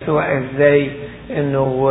سواء ازاي انه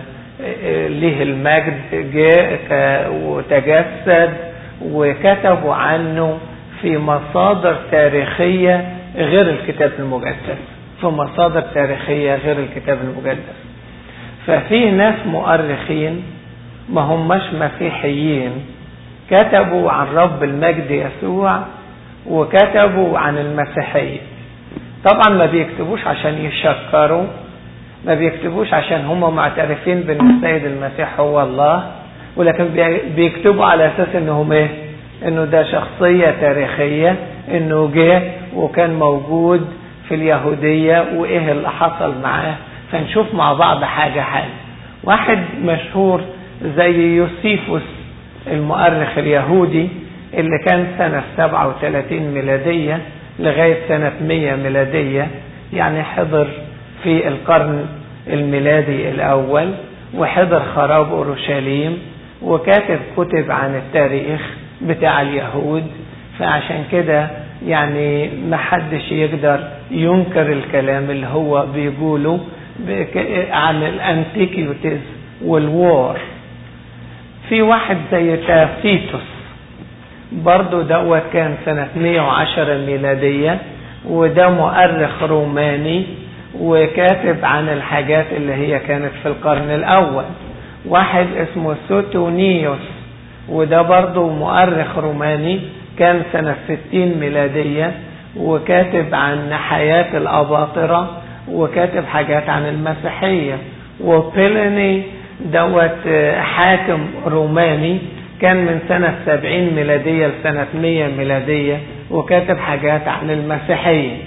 ليه المجد جاء وتجسد وكتبوا عنه في مصادر تاريخية غير الكتاب المقدس في مصادر تاريخية غير الكتاب المقدس ففي ناس مؤرخين ما هماش مسيحيين كتبوا عن رب المجد يسوع وكتبوا عن المسيحية طبعا ما بيكتبوش عشان يشكروا ما بيكتبوش عشان هم معترفين بان السيد المسيح هو الله ولكن بيكتبوا على اساس انهم ايه انه ده شخصية تاريخية انه جه وكان موجود في اليهودية وايه اللي حصل معاه فنشوف مع بعض حاجة حاجة واحد مشهور زي يوسيفوس المؤرخ اليهودي اللي كان سنة 37 ميلادية لغاية سنة 100 ميلادية يعني حضر في القرن الميلادي الأول وحضر خراب أورشليم وكاتب كتب عن التاريخ بتاع اليهود فعشان كده يعني ما حدش يقدر ينكر الكلام اللي هو بيقوله عن الانتيكيوتيز والوار في واحد زي تافيتوس برضو دوت كان سنة 110 ميلادية وده مؤرخ روماني وكاتب عن الحاجات اللي هي كانت في القرن الأول واحد اسمه سوتونيوس وده برضو مؤرخ روماني كان سنة 60 ميلادية وكاتب عن حياة الأباطرة وكاتب حاجات عن المسيحية وبيليني دوت حاكم روماني كان من سنة 70 ميلادية لسنة 100 ميلادية وكاتب حاجات عن المسيحية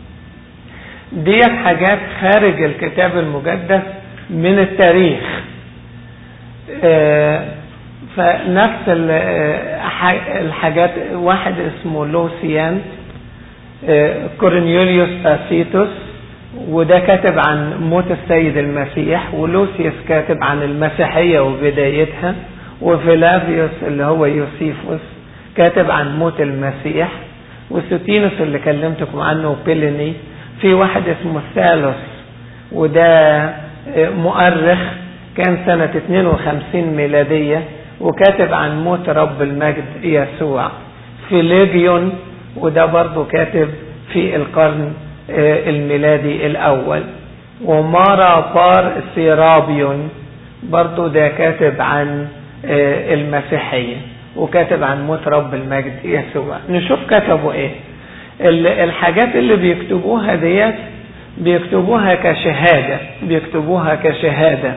ديت حاجات خارج الكتاب المقدس من التاريخ فنفس الحاجات واحد اسمه لوسيان كورنيوليوس تاسيتوس وده كاتب عن موت السيد المسيح ولوسيوس كاتب عن المسيحية وبدايتها وفيلافيوس اللي هو يوسيفوس كاتب عن موت المسيح وسوتينوس اللي كلمتكم عنه بيليني في واحد اسمه ثالوس وده مؤرخ كان سنة 52 ميلادية وكاتب عن موت رب المجد يسوع فيليجيون وده برضه كاتب في القرن الميلادي الأول ومارا بار سيرابيون برضه ده كاتب عن المسيحية وكاتب عن موت رب المجد يسوع نشوف كتبوا ايه الحاجات اللي بيكتبوها ديت بيكتبوها كشهادة بيكتبوها كشهادة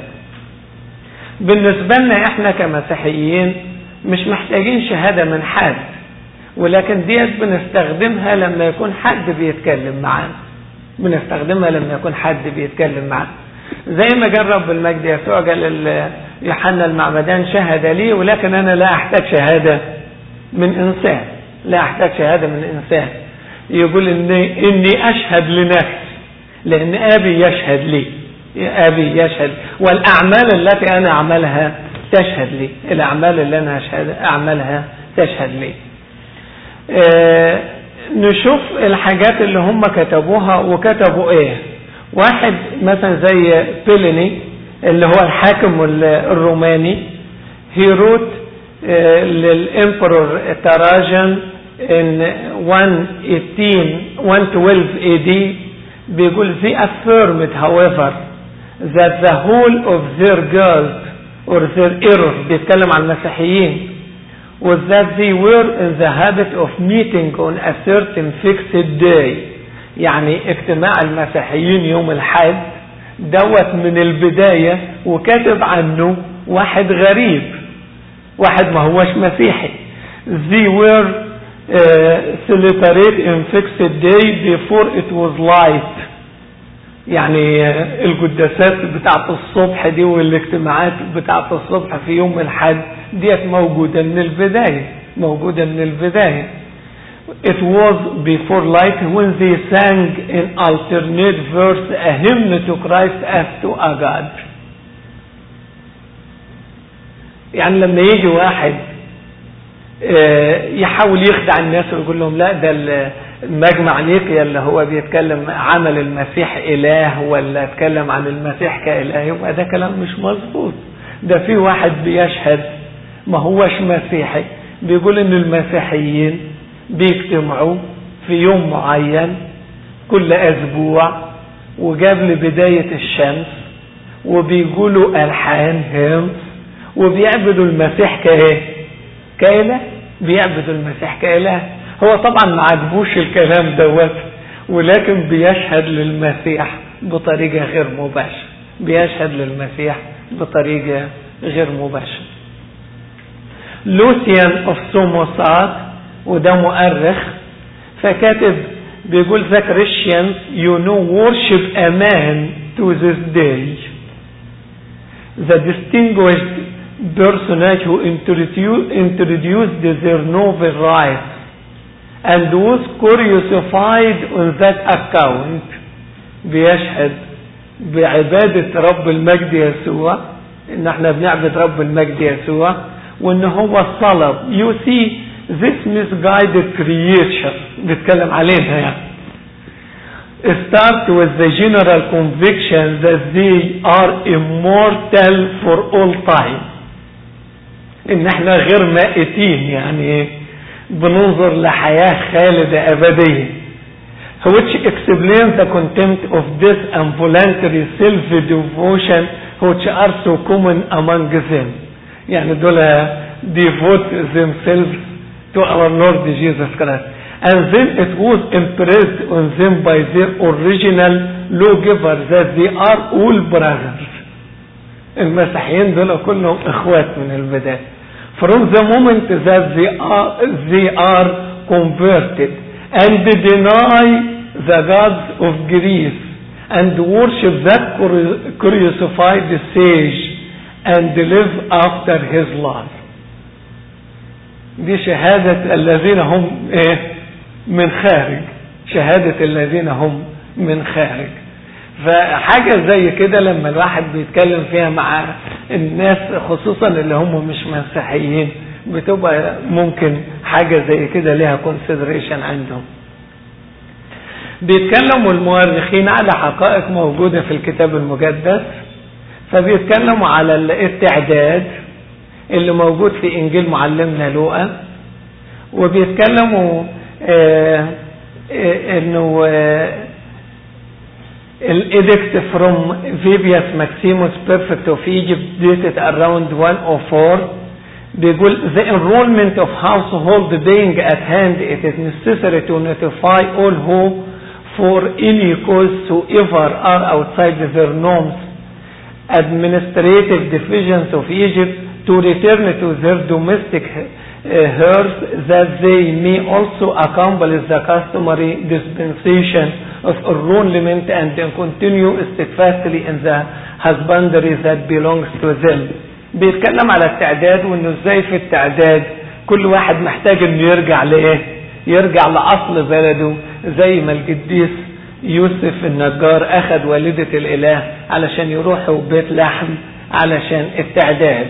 بالنسبة لنا احنا كمسيحيين مش محتاجين شهادة من حد ولكن ديت بنستخدمها لما يكون حد بيتكلم معانا بنستخدمها لما يكون حد بيتكلم معانا زي ما قال رب المجد يسوع قال يوحنا المعمدان شهد لي ولكن انا لا احتاج شهادة من انسان لا احتاج شهادة من انسان يقول اني اني اشهد لنفسي لان ابي يشهد لي ابي يشهد والاعمال التي انا اعملها تشهد لي الاعمال اللي انا أشهد اعملها تشهد لي اه نشوف الحاجات اللي هم كتبوها وكتبوا ايه واحد مثلا زي بيليني اللي هو الحاكم الروماني هيروت اه للامبرور تراجن in 118 112 AD بيقول they affirmed however that the whole of their guilt or their error بيتكلم عن المسيحيين was that they were in the habit of meeting on a certain fixed day يعني اجتماع المسيحيين يوم الحد دوت من البداية وكاتب عنه واحد غريب واحد ما هوش مسيحي they were uh, celebrate in fixed day before it was light يعني القداسات بتاعت الصبح دي والاجتماعات بتاعت الصبح في يوم الحد ديت موجودة من البداية موجودة من البداية It was before light when they sang in alternate verse a hymn to Christ as to a God. يعني لما يجي واحد يحاول يخدع الناس ويقول لهم لا ده مجمع نيقيا اللي هو بيتكلم عمل المسيح إله ولا اتكلم عن المسيح كإله يبقى ده كلام مش مظبوط ده في واحد بيشهد ما هوش مسيحي بيقول ان المسيحيين بيجتمعوا في يوم معين كل اسبوع وقبل بداية الشمس وبيقولوا الحان هيمس وبيعبدوا المسيح كايه كاله بيعبدوا المسيح كاله هو طبعا ما عجبوش الكلام دوت ولكن بيشهد للمسيح بطريقة غير مباشرة بيشهد للمسيح بطريقة غير مباشرة لوسيان اوف سوموسات وده مؤرخ فكاتب بيقول the Christians you know worship a man to this day the distinguished personage who introduced their novel rights and was crucified on that account بيشهد بعبادة رب المجد يسوع ان احنا بنعبد رب المجد يسوع وان هو صلب you see this misguided creature بيتكلم عليها يعني start with the general conviction that they are immortal for all time ان احنا غير مائتين يعني بننظر لحياة خالدة ابدية which explains the contempt of this involuntary self-devotion which are so common among them يعني دول devote themselves to our Lord Jesus Christ and then it was impressed on them by their original lawgiver that they are all brothers المسيحيين دول كلهم اخوات من البداية from the moment that they are, they are converted and deny the gods of Greece and worship that crucified sage and live after his life دي شهادة الذين هم ايه من خارج شهادة الذين هم من خارج فحاجة زي كده لما الواحد بيتكلم فيها مع الناس خصوصا اللي هم مش مسيحيين بتبقى ممكن حاجة زي كده ليها consideration عندهم بيتكلموا المؤرخين على حقائق موجودة في الكتاب المقدس فبيتكلموا على التعداد اللي موجود في انجيل معلمنا لوقا وبيتكلموا آه آه انه آه الإدكت from Vibius Maximus Perfect of Egypt dated around 104 بيقول the enrollment of household being at hand it is necessary to notify all who for any cause whoever are outside their norms administrative divisions of Egypt to return to their domestic uh, herds that they may also accomplish the customary dispensation of enrollment and continue steadfastly in the husbandry that belongs to them بيتكلم على التعداد وانه ازاي في التعداد كل واحد محتاج انه يرجع لايه يرجع لاصل بلده زي ما القديس يوسف النجار اخذ والدة الاله علشان يروحوا بيت لحم علشان التعداد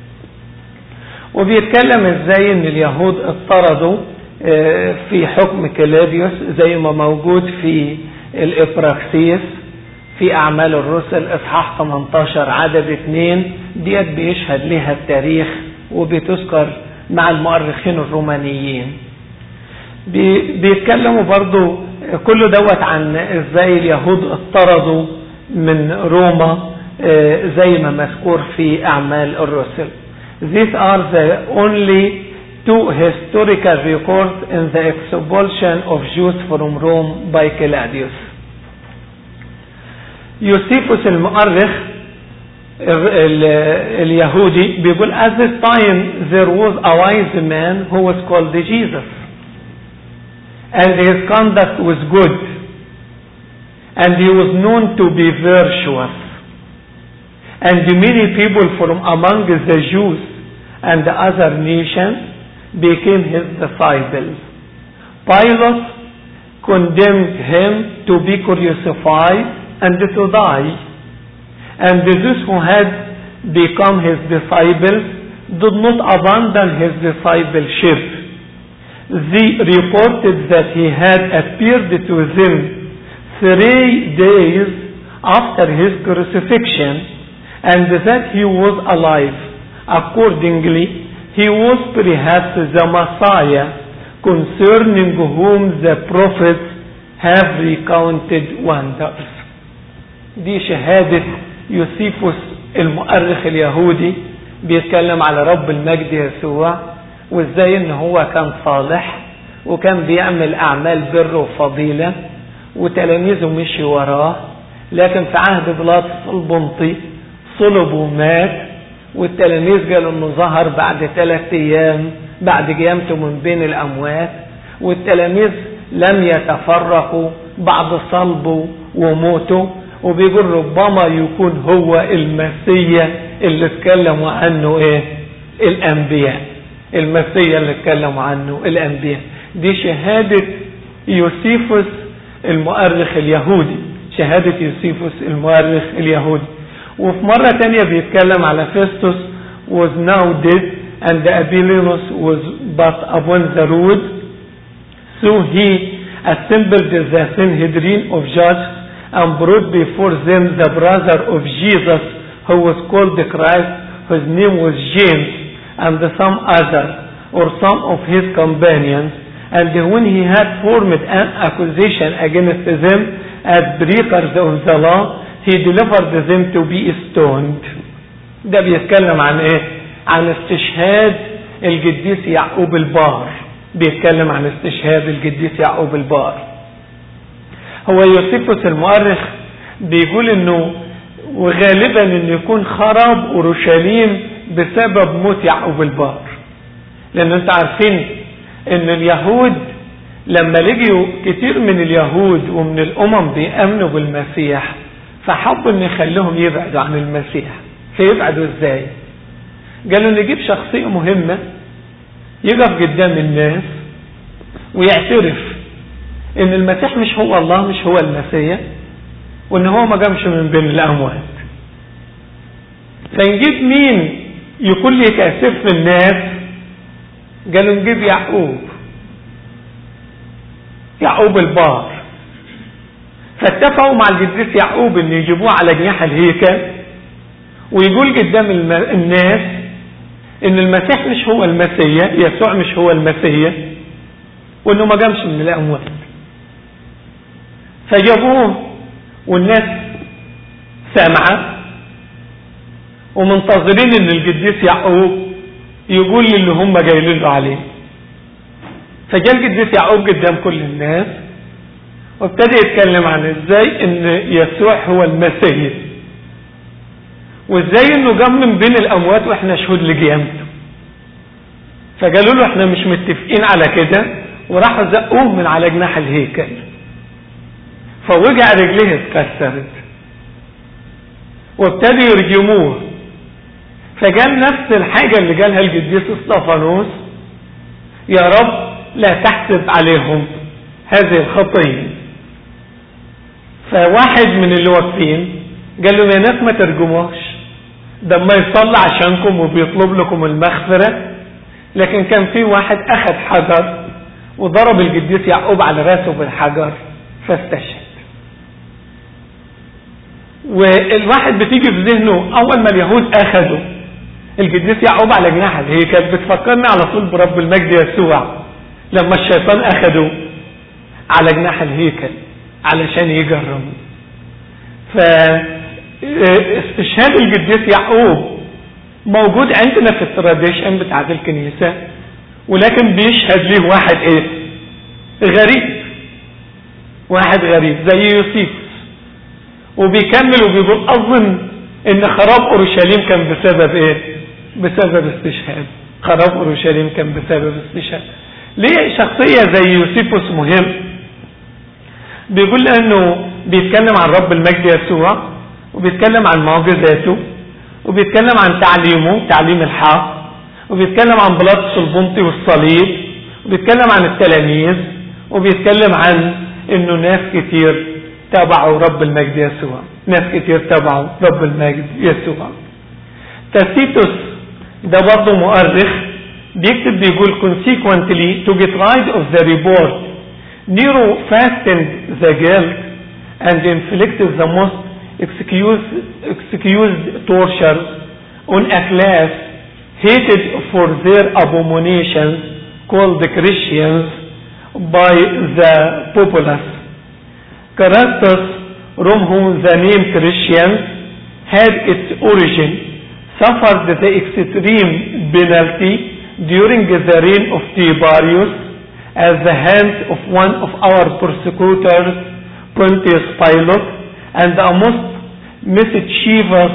وبيتكلم ازاي ان اليهود اضطردوا في حكم كلابيوس زي ما موجود في الابراكسيس في اعمال الرسل اصحاح 18 عدد 2 ديت بيشهد لها التاريخ وبتذكر مع المؤرخين الرومانيين بيتكلموا برضو كل دوت عن ازاي اليهود اضطردوا من روما زي ما مذكور في اعمال الرسل These are the only two historical records in the expulsion of Jews from Rome by Claudius. يوسيفوس المؤرخ اليهودي بيقول at this time there was a wise man who was called Jesus and his conduct was good and he was known to be virtuous and many people from among the Jews and the other nations became his disciples. Pilate condemned him to be crucified and to die. And those who had become his disciples did not abandon his discipleship, they reported that he had appeared to them three days after his crucifixion and that he was alive. Accordingly, he was perhaps the Messiah concerning whom the prophets have recounted wonders. دي شهادة يوسيفوس المؤرخ اليهودي بيتكلم على رب المجد يسوع وازاي ان هو كان صالح وكان بيعمل اعمال بر وفضيلة وتلاميذه مشي وراه لكن في عهد بلاطس البنطي صلب ومات والتلاميذ قالوا انه ظهر بعد ثلاث ايام بعد قيامته من بين الاموات والتلاميذ لم يتفرقوا بعد صلبه وموته وبيقول ربما يكون هو المسيا اللي اتكلموا عنه ايه الانبياء المسيا اللي اتكلموا عنه الانبياء دي شهادة يوسيفوس المؤرخ اليهودي شهادة يوسيفوس المؤرخ اليهودي وفي مرة تانية بيتكلم على فيستوس was now dead and Abillenus was but upon the road so he assembled the Sanhedrin of judges and brought before them the brother of Jesus who was called Christ whose name was James and some other or some of his companions and when he had formed an accusation against them as breakers of the law he delivered them to be stoned ده بيتكلم عن ايه عن استشهاد القديس يعقوب البار بيتكلم عن استشهاد القديس يعقوب البار هو يوسيفوس المؤرخ بيقول انه وغالبا انه يكون خراب اورشليم بسبب موت يعقوب البار لان انتوا عارفين ان اليهود لما لقيوا كتير من اليهود ومن الامم بيامنوا بالمسيح فحبوا ان يخليهم يبعدوا عن المسيح فيبعدوا ازاي قالوا نجيب شخصية مهمة يقف قدام الناس ويعترف ان المسيح مش هو الله مش هو المسيح وان هو ما قامش من بين الاموات فنجيب مين يكون لي تأثير في الناس قالوا نجيب يعقوب يعقوب البار فاتفقوا مع القديس يعقوب ان يجيبوه على جناح الهيكل ويقول قدام الناس ان المسيح مش هو المسيح يسوع مش هو المسيح وانه ما قامش من الاموات فجابوه والناس سامعه ومنتظرين ان القديس يعقوب يقول اللي هم جايين له عليه فجاء القديس يعقوب قدام كل الناس وابتدى يتكلم عن ازاي ان يسوع هو المسيح وازاي انه جم من بين الاموات واحنا شهود لقيامته فقالوا له احنا مش متفقين على كده وراحوا زقوه من على جناح الهيكل فوجع رجليه اتكسرت وابتدوا يرجموه فقال نفس الحاجة اللي قالها القديس اسطفانوس يا رب لا تحسب عليهم هذه الخطية فواحد من اللي واقفين قال له يا ناس ما ترجموش ده ما يصلي عشانكم وبيطلب لكم المغفرة لكن كان في واحد أخذ حجر وضرب القديس يعقوب على راسه بالحجر فاستشهد والواحد بتيجي في ذهنه أول ما اليهود أخذوا القديس يعقوب على جناح الهيكل بتفكرني على طول برب المجد يسوع لما الشيطان أخده على جناح الهيكل علشان يجرمه فاستشهاد القديس يعقوب موجود عندنا في التراديشن بتاعت الكنيسة ولكن بيشهد ليه واحد ايه غريب واحد غريب زي يوسيفوس وبيكمل وبيقول اظن ان خراب اورشليم كان بسبب ايه بسبب استشهاد خراب اورشليم كان بسبب استشهاد ليه شخصية زي يوسيفوس مهم بيقول انه بيتكلم عن رب المجد يسوع وبيتكلم عن معجزاته وبيتكلم عن تعليمه تعليم الحق وبيتكلم عن بلاطس البنطي والصليب وبيتكلم عن التلاميذ وبيتكلم عن انه ناس كتير تبعوا رب المجد يسوع ناس كتير تبعوا رب المجد يسوع تاسيتوس ده برضه مؤرخ بيكتب بيقول consequently to get rid of the report Nero fastened the guilt and inflicted the most excused, excused tortures on a class hated for their abominations called the Christians by the populace. Caracters from whom the name Christians had its origin suffered the extreme penalty during the reign of Tiberius at the hands of one of our persecutors, Pontius Pilate, and a most mischievous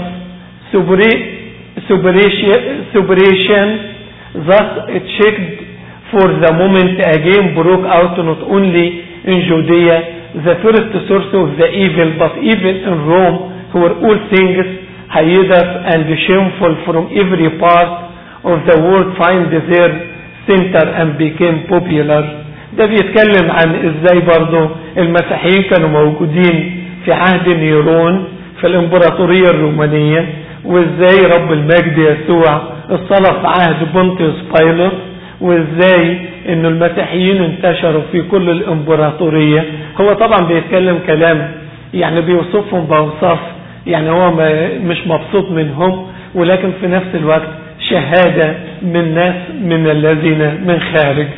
superstition thus checked for the moment again broke out not only in Judea, the first source of the evil, but even in Rome, where all things hideous and shameful from every part of the world find their center and became popular. ده بيتكلم عن ازاي برضه المسيحيين كانوا موجودين في عهد نيرون في الامبراطورية الرومانية وازاي رب المجد يسوع اصطلح في عهد بونتيوس بايلوت وازاي ان المسيحيين انتشروا في كل الامبراطورية هو طبعا بيتكلم كلام يعني بيوصفهم بأوصاف يعني هو مش مبسوط منهم ولكن في نفس الوقت شهادة من ناس من الذين من خارج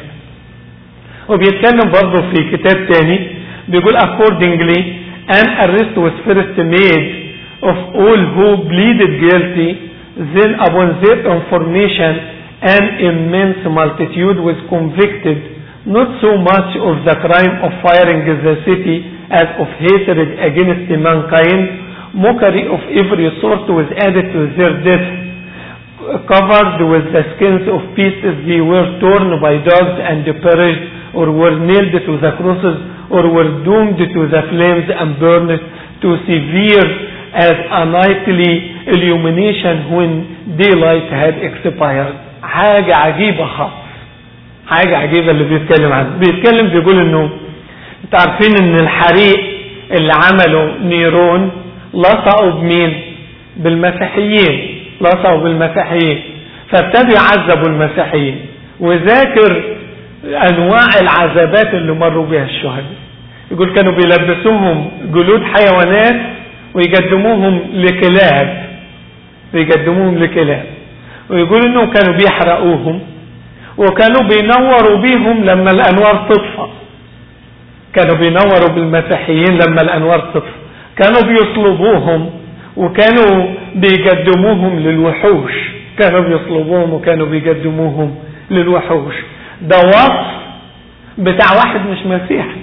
وبيتكلم برضه في كتاب تاني بيقول accordingly an arrest was first made of all who pleaded guilty then upon their information an immense multitude was convicted not so much of the crime of firing the city as of hatred against mankind mockery of every sort was added to their death covered with the skins of beasts they were torn by dogs and perished or were nailed to the crosses or were doomed to the flames and burned to severe as a nightly illumination when daylight had expired حاجة عجيبة خالص حاجة عجيبة اللي بيتكلم عنه بيتكلم بيقول انه انتوا عارفين ان الحريق اللي عمله نيرون لصقوا بمين بالمسيحيين لصقوا بالمسيحيين فابتدوا يعذبوا المسيحيين وذاكر انواع العذابات اللي مروا بها الشهداء يقول كانوا بيلبسوهم جلود حيوانات ويقدموهم لكلاب ويقدموهم لكلاب ويقول انهم كانوا بيحرقوهم وكانوا بينوروا بيهم لما الانوار تطفى كانوا بينوروا بالمسيحيين لما الانوار تطفى كانوا بيصلبوهم وكانوا بيقدموهم للوحوش كانوا بيصلبوهم وكانوا بيقدموهم للوحوش ده وصف بتاع واحد مش مسيحي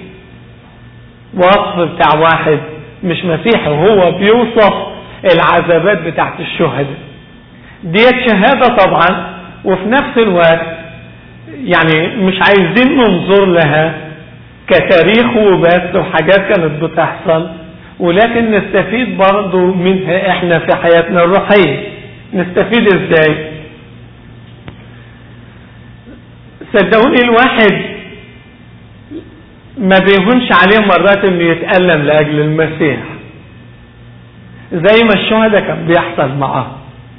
وصف بتاع واحد مش مسيحي وهو بيوصف العذابات بتاعت الشهداء ديت شهادة طبعا وفي نفس الوقت يعني مش عايزين ننظر لها كتاريخ وبس وحاجات كانت بتحصل ولكن نستفيد برضو منها احنا في حياتنا الروحية نستفيد ازاي صدقوني الواحد ما بيهونش عليه مرات انه يتألم لأجل المسيح زي ما الشهداء كان بيحصل معاه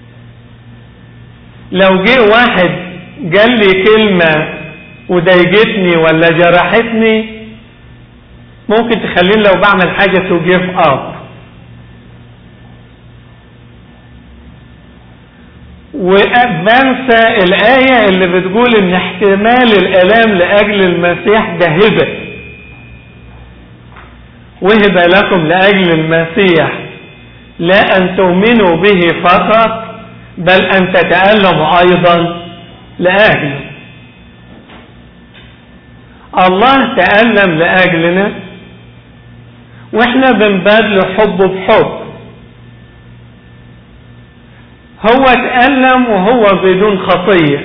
لو جه واحد قال لي كلمة وضايقتني ولا جرحتني ممكن تخليني لو بعمل حاجة تو جيف اب وبنسى الآية اللي بتقول ان احتمال الآلام لأجل المسيح ده هبة وهب لكم لأجل المسيح لا أن تؤمنوا به فقط بل أن تتألموا أيضا لأجله الله تألم لأجلنا واحنا بنبادله حب بحب هو تألم وهو بدون خطية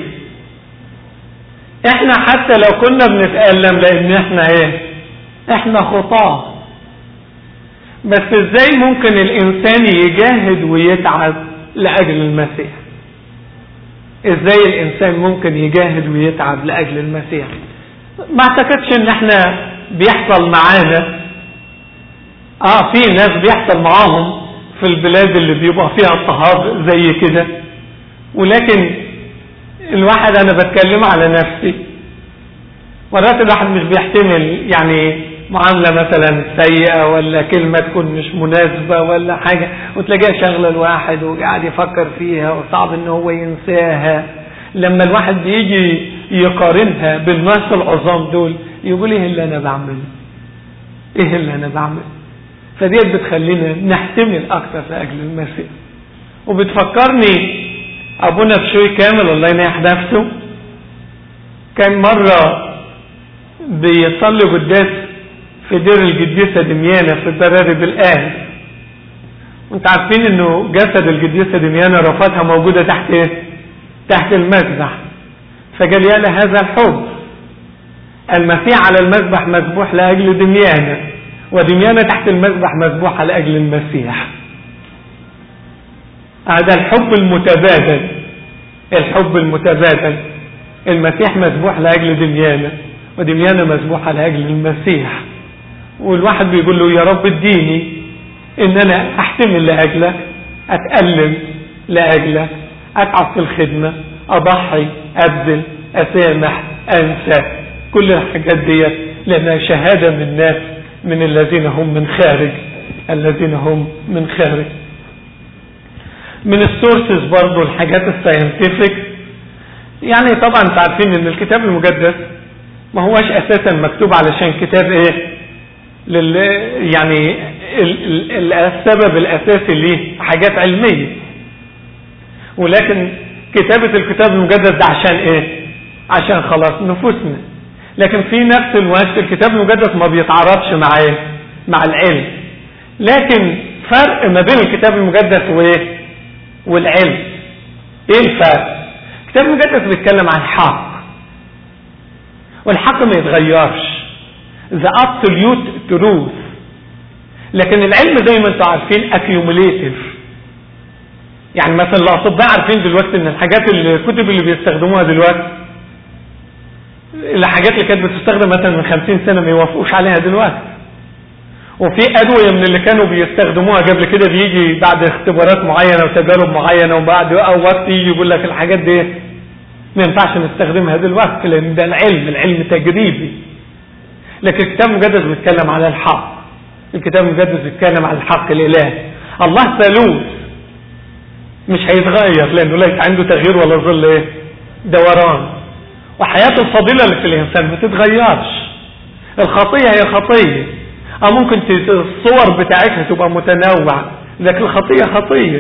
احنا حتى لو كنا بنتألم لان احنا ايه احنا خطاه بس ازاي ممكن الانسان يجاهد ويتعب لاجل المسيح ازاي الانسان ممكن يجاهد ويتعب لاجل المسيح ما اعتقدش ان احنا بيحصل معانا اه في ناس بيحصل معاهم في البلاد اللي بيبقى فيها اضطهاد زي كده ولكن الواحد انا بتكلم على نفسي مرات الواحد مش بيحتمل يعني معاملة مثلا سيئة ولا كلمة تكون مش مناسبة ولا حاجة وتلاقيها شغلة الواحد وقاعد يفكر فيها وصعب ان هو ينساها لما الواحد بيجي يقارنها بالناس العظام دول يقول ايه اللي انا بعمله ايه اللي انا بعمله فديت بتخلينا نحتمل اكثر لاجل المسيح وبتفكرني ابونا بشوي كامل الله ينيح نفسه كان مرة بيصلي قداس في دير القديسة دميانة في برارب الآن وانت عارفين انه جسد القديسة دميانة رفاتها موجودة تحت ايه تحت المذبح فقال يا هذا الحب المسيح على المذبح مذبوح لأجل دميانة ودميانة تحت المذبح مذبوحة لأجل المسيح هذا الحب المتبادل الحب المتبادل المسيح مذبوح لأجل دميانة ودميانة مذبوحة لأجل المسيح والواحد بيقول له يا رب اديني ان انا احتمل لاجلك اتألم لاجلك اتعب في الخدمة اضحي ابذل اسامح انسى كل الحاجات ديت لانها شهادة من الناس من الذين هم من خارج الذين هم من خارج من السورسز برضو الحاجات الساينتفك يعني طبعا انتوا عارفين ان الكتاب المقدس ما هوش اساسا مكتوب علشان كتاب ايه لل يعني ال ال السبب الاساسي ليه حاجات علميه ولكن كتابة الكتاب المقدس ده عشان ايه عشان خلاص نفوسنا لكن في نفس الوقت الكتاب المقدس ما بيتعارضش مع ايه مع العلم لكن فرق ما بين الكتاب المقدس وايه والعلم ايه الفرق الكتاب المقدس بيتكلم عن الحق والحق ما يتغيرش the absolute truth لكن العلم زي ما انتم عارفين accumulative يعني مثلا الاطباء عارفين دلوقتي ان الحاجات الكتب اللي بيستخدموها دلوقتي الحاجات اللي كانت بتستخدم مثلا من 50 سنه ما يوافقوش عليها دلوقتي وفي ادويه من اللي كانوا بيستخدموها قبل كده بيجي بعد اختبارات معينه وتجارب معينه وبعد او وقت يجي يقول لك الحاجات دي ما ينفعش نستخدمها دلوقتي لان ده العلم العلم تجريبي لكن الكتاب المقدس بيتكلم على الحق الكتاب المقدس بيتكلم على الحق الالهي الله ثالوث مش هيتغير لانه ليس عنده تغيير ولا ظل ايه دوران وحياة الفضيلة اللي في الانسان ما تتغيرش الخطية هي خطية اه ممكن الصور بتاعتها تبقى متنوعة لكن الخطية خطية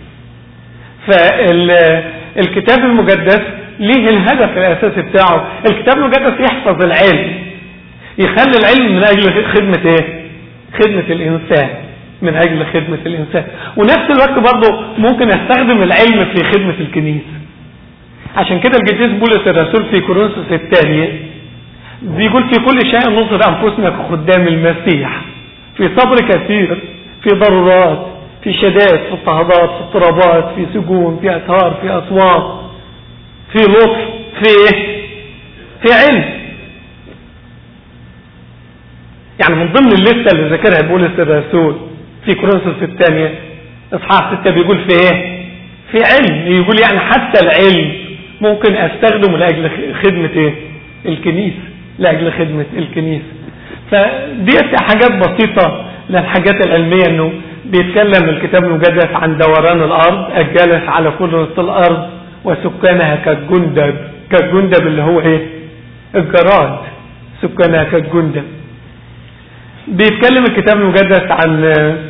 فالكتاب المقدس ليه الهدف الاساسي بتاعه الكتاب المقدس يحفظ العلم يخلي العلم من اجل خدمة ايه خدمة الانسان من اجل خدمة الانسان ونفس الوقت برضه ممكن استخدم العلم في خدمة الكنيسة عشان كده القديس بولس الرسول في كورنثوس الثانية بيقول في كل شيء نصر انفسنا كخدام المسيح في صبر كثير في ضرورات في شدائد في اضطهادات في اضطرابات في سجون في اثار في اصوات في لطف في ايه في علم يعني من ضمن الليسته اللي ذكرها بولس الرسول في كورنثوس الثانية اصحاح 6 بيقول في ايه في علم يقول يعني حتى العلم ممكن استخدمه لاجل خدمة ايه الكنيسة لاجل خدمة الكنيسة فديت حاجات بسيطة للحاجات العلمية انه بيتكلم الكتاب المقدس عن دوران الارض الجالس على كرة الارض وسكانها كالجندب كالجندب اللي هو ايه الجراد سكانها كالجندب بيتكلم الكتاب المقدس عن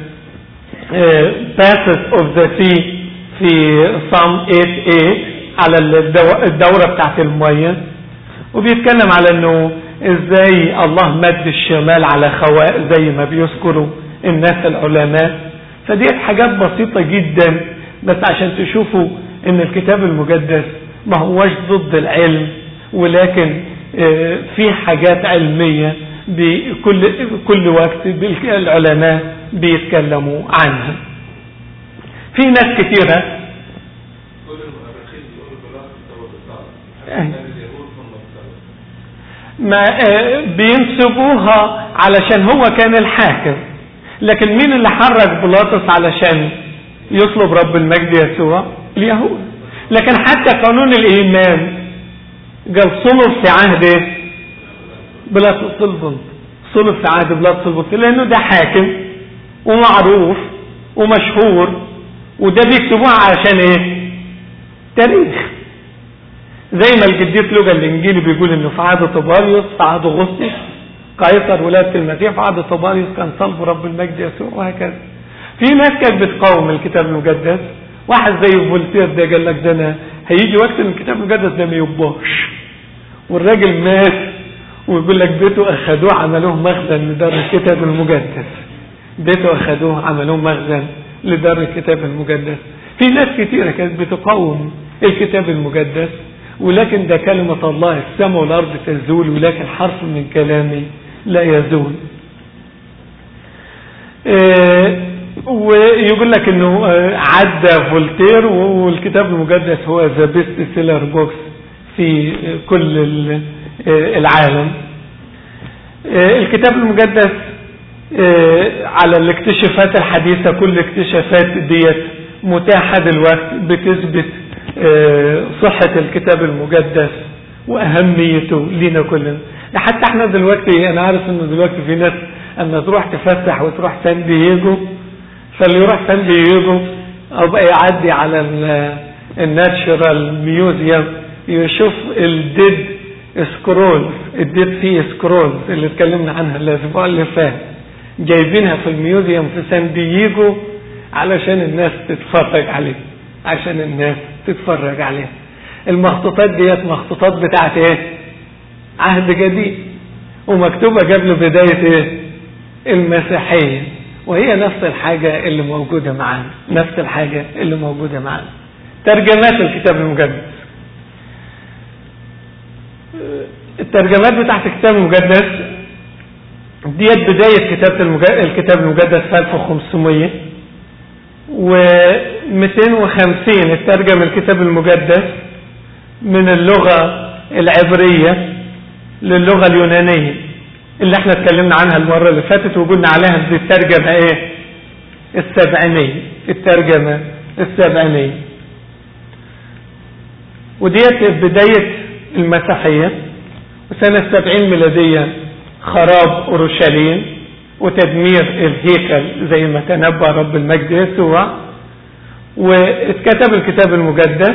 passes of the sea في صام 8 على الدورة بتاعت المية وبيتكلم على انه ازاي الله مد الشمال على خواء زي ما بيذكروا الناس العلماء فديت حاجات بسيطة جدا بس عشان تشوفوا ان الكتاب المقدس ما هوش ضد العلم ولكن في حاجات علمية بكل كل وقت العلماء بيتكلموا عنها في ناس كثيرة ما بينسبوها علشان هو كان الحاكم لكن مين اللي حرك بيلاطس علشان يطلب رب المجد يسوع اليهود لكن حتى قانون الايمان قال صلب في عهد ايه بلاد صلبنط صلب في عهد بلاد صلبنط لانه ده حاكم ومعروف ومشهور وده بيكتبوها عشان ايه تاريخ زي ما الجديد لوجا الانجيلي بيقول انه في عهد طباريوس في عهد اغسطس قيصر ولادة المسيح في عهد طباريوس كان صلب رب المجد يسوع وهكذا في ناس كانت بتقاوم الكتاب المقدس واحد زي فولتير ده قال لك ده انا هيجي وقت ان الكتاب المقدس ده ما يباش والراجل مات ويقول لك بيته اخذوه عملوه مخزن لدار الكتاب المقدس بيته اخذوه عملوه مخزن لدار الكتاب المقدس في ناس كتيرة كانت بتقاوم الكتاب المقدس ولكن ده كلمة الله السماء والأرض تزول ولكن حرف من كلامي لا يزول اه ويقول لك انه عدى فولتير والكتاب المقدس هو ذا بيست سيلر بوكس في كل العالم الكتاب المقدس على الاكتشافات الحديثة كل الاكتشافات ديت متاحة دلوقتي بتثبت صحة الكتاب المقدس وأهميته لينا كلنا حتى احنا دلوقتي انا عارف ان دلوقتي في ناس اما تروح تفتح وتروح سان دييجو فاللي يروح سان دييجو او بقى يعدي على الناتشرال ميوزيوم يشوف الديد سكرولز الديد سي سكرولز اللي اتكلمنا عنها الاسبوع اللي فات جايبينها في الميوزيوم في سان دييجو علشان الناس تتفرج عليه عشان الناس تتفرج عليها المخطوطات ديت مخطوطات بتاعت ايه عهد جديد ومكتوبة قبل بداية ايه المسيحية وهي نفس الحاجة اللي موجودة معانا نفس الحاجة اللي موجودة معانا ترجمات الكتاب المقدس الترجمات بتاعت الكتاب المقدس ديت بداية كتابة الكتاب المقدس في 1500 و250 اترجم الكتاب المقدس من اللغة العبرية للغة اليونانية اللي احنا اتكلمنا عنها المرة اللي فاتت وقلنا عليها دي الترجمة ايه السبعينية الترجمة السبعينية وديت بداية المسيحية وسنة سبعين ميلادية خراب أورشليم وتدمير الهيكل زي ما تنبأ رب المجد يسوع واتكتب الكتاب المقدس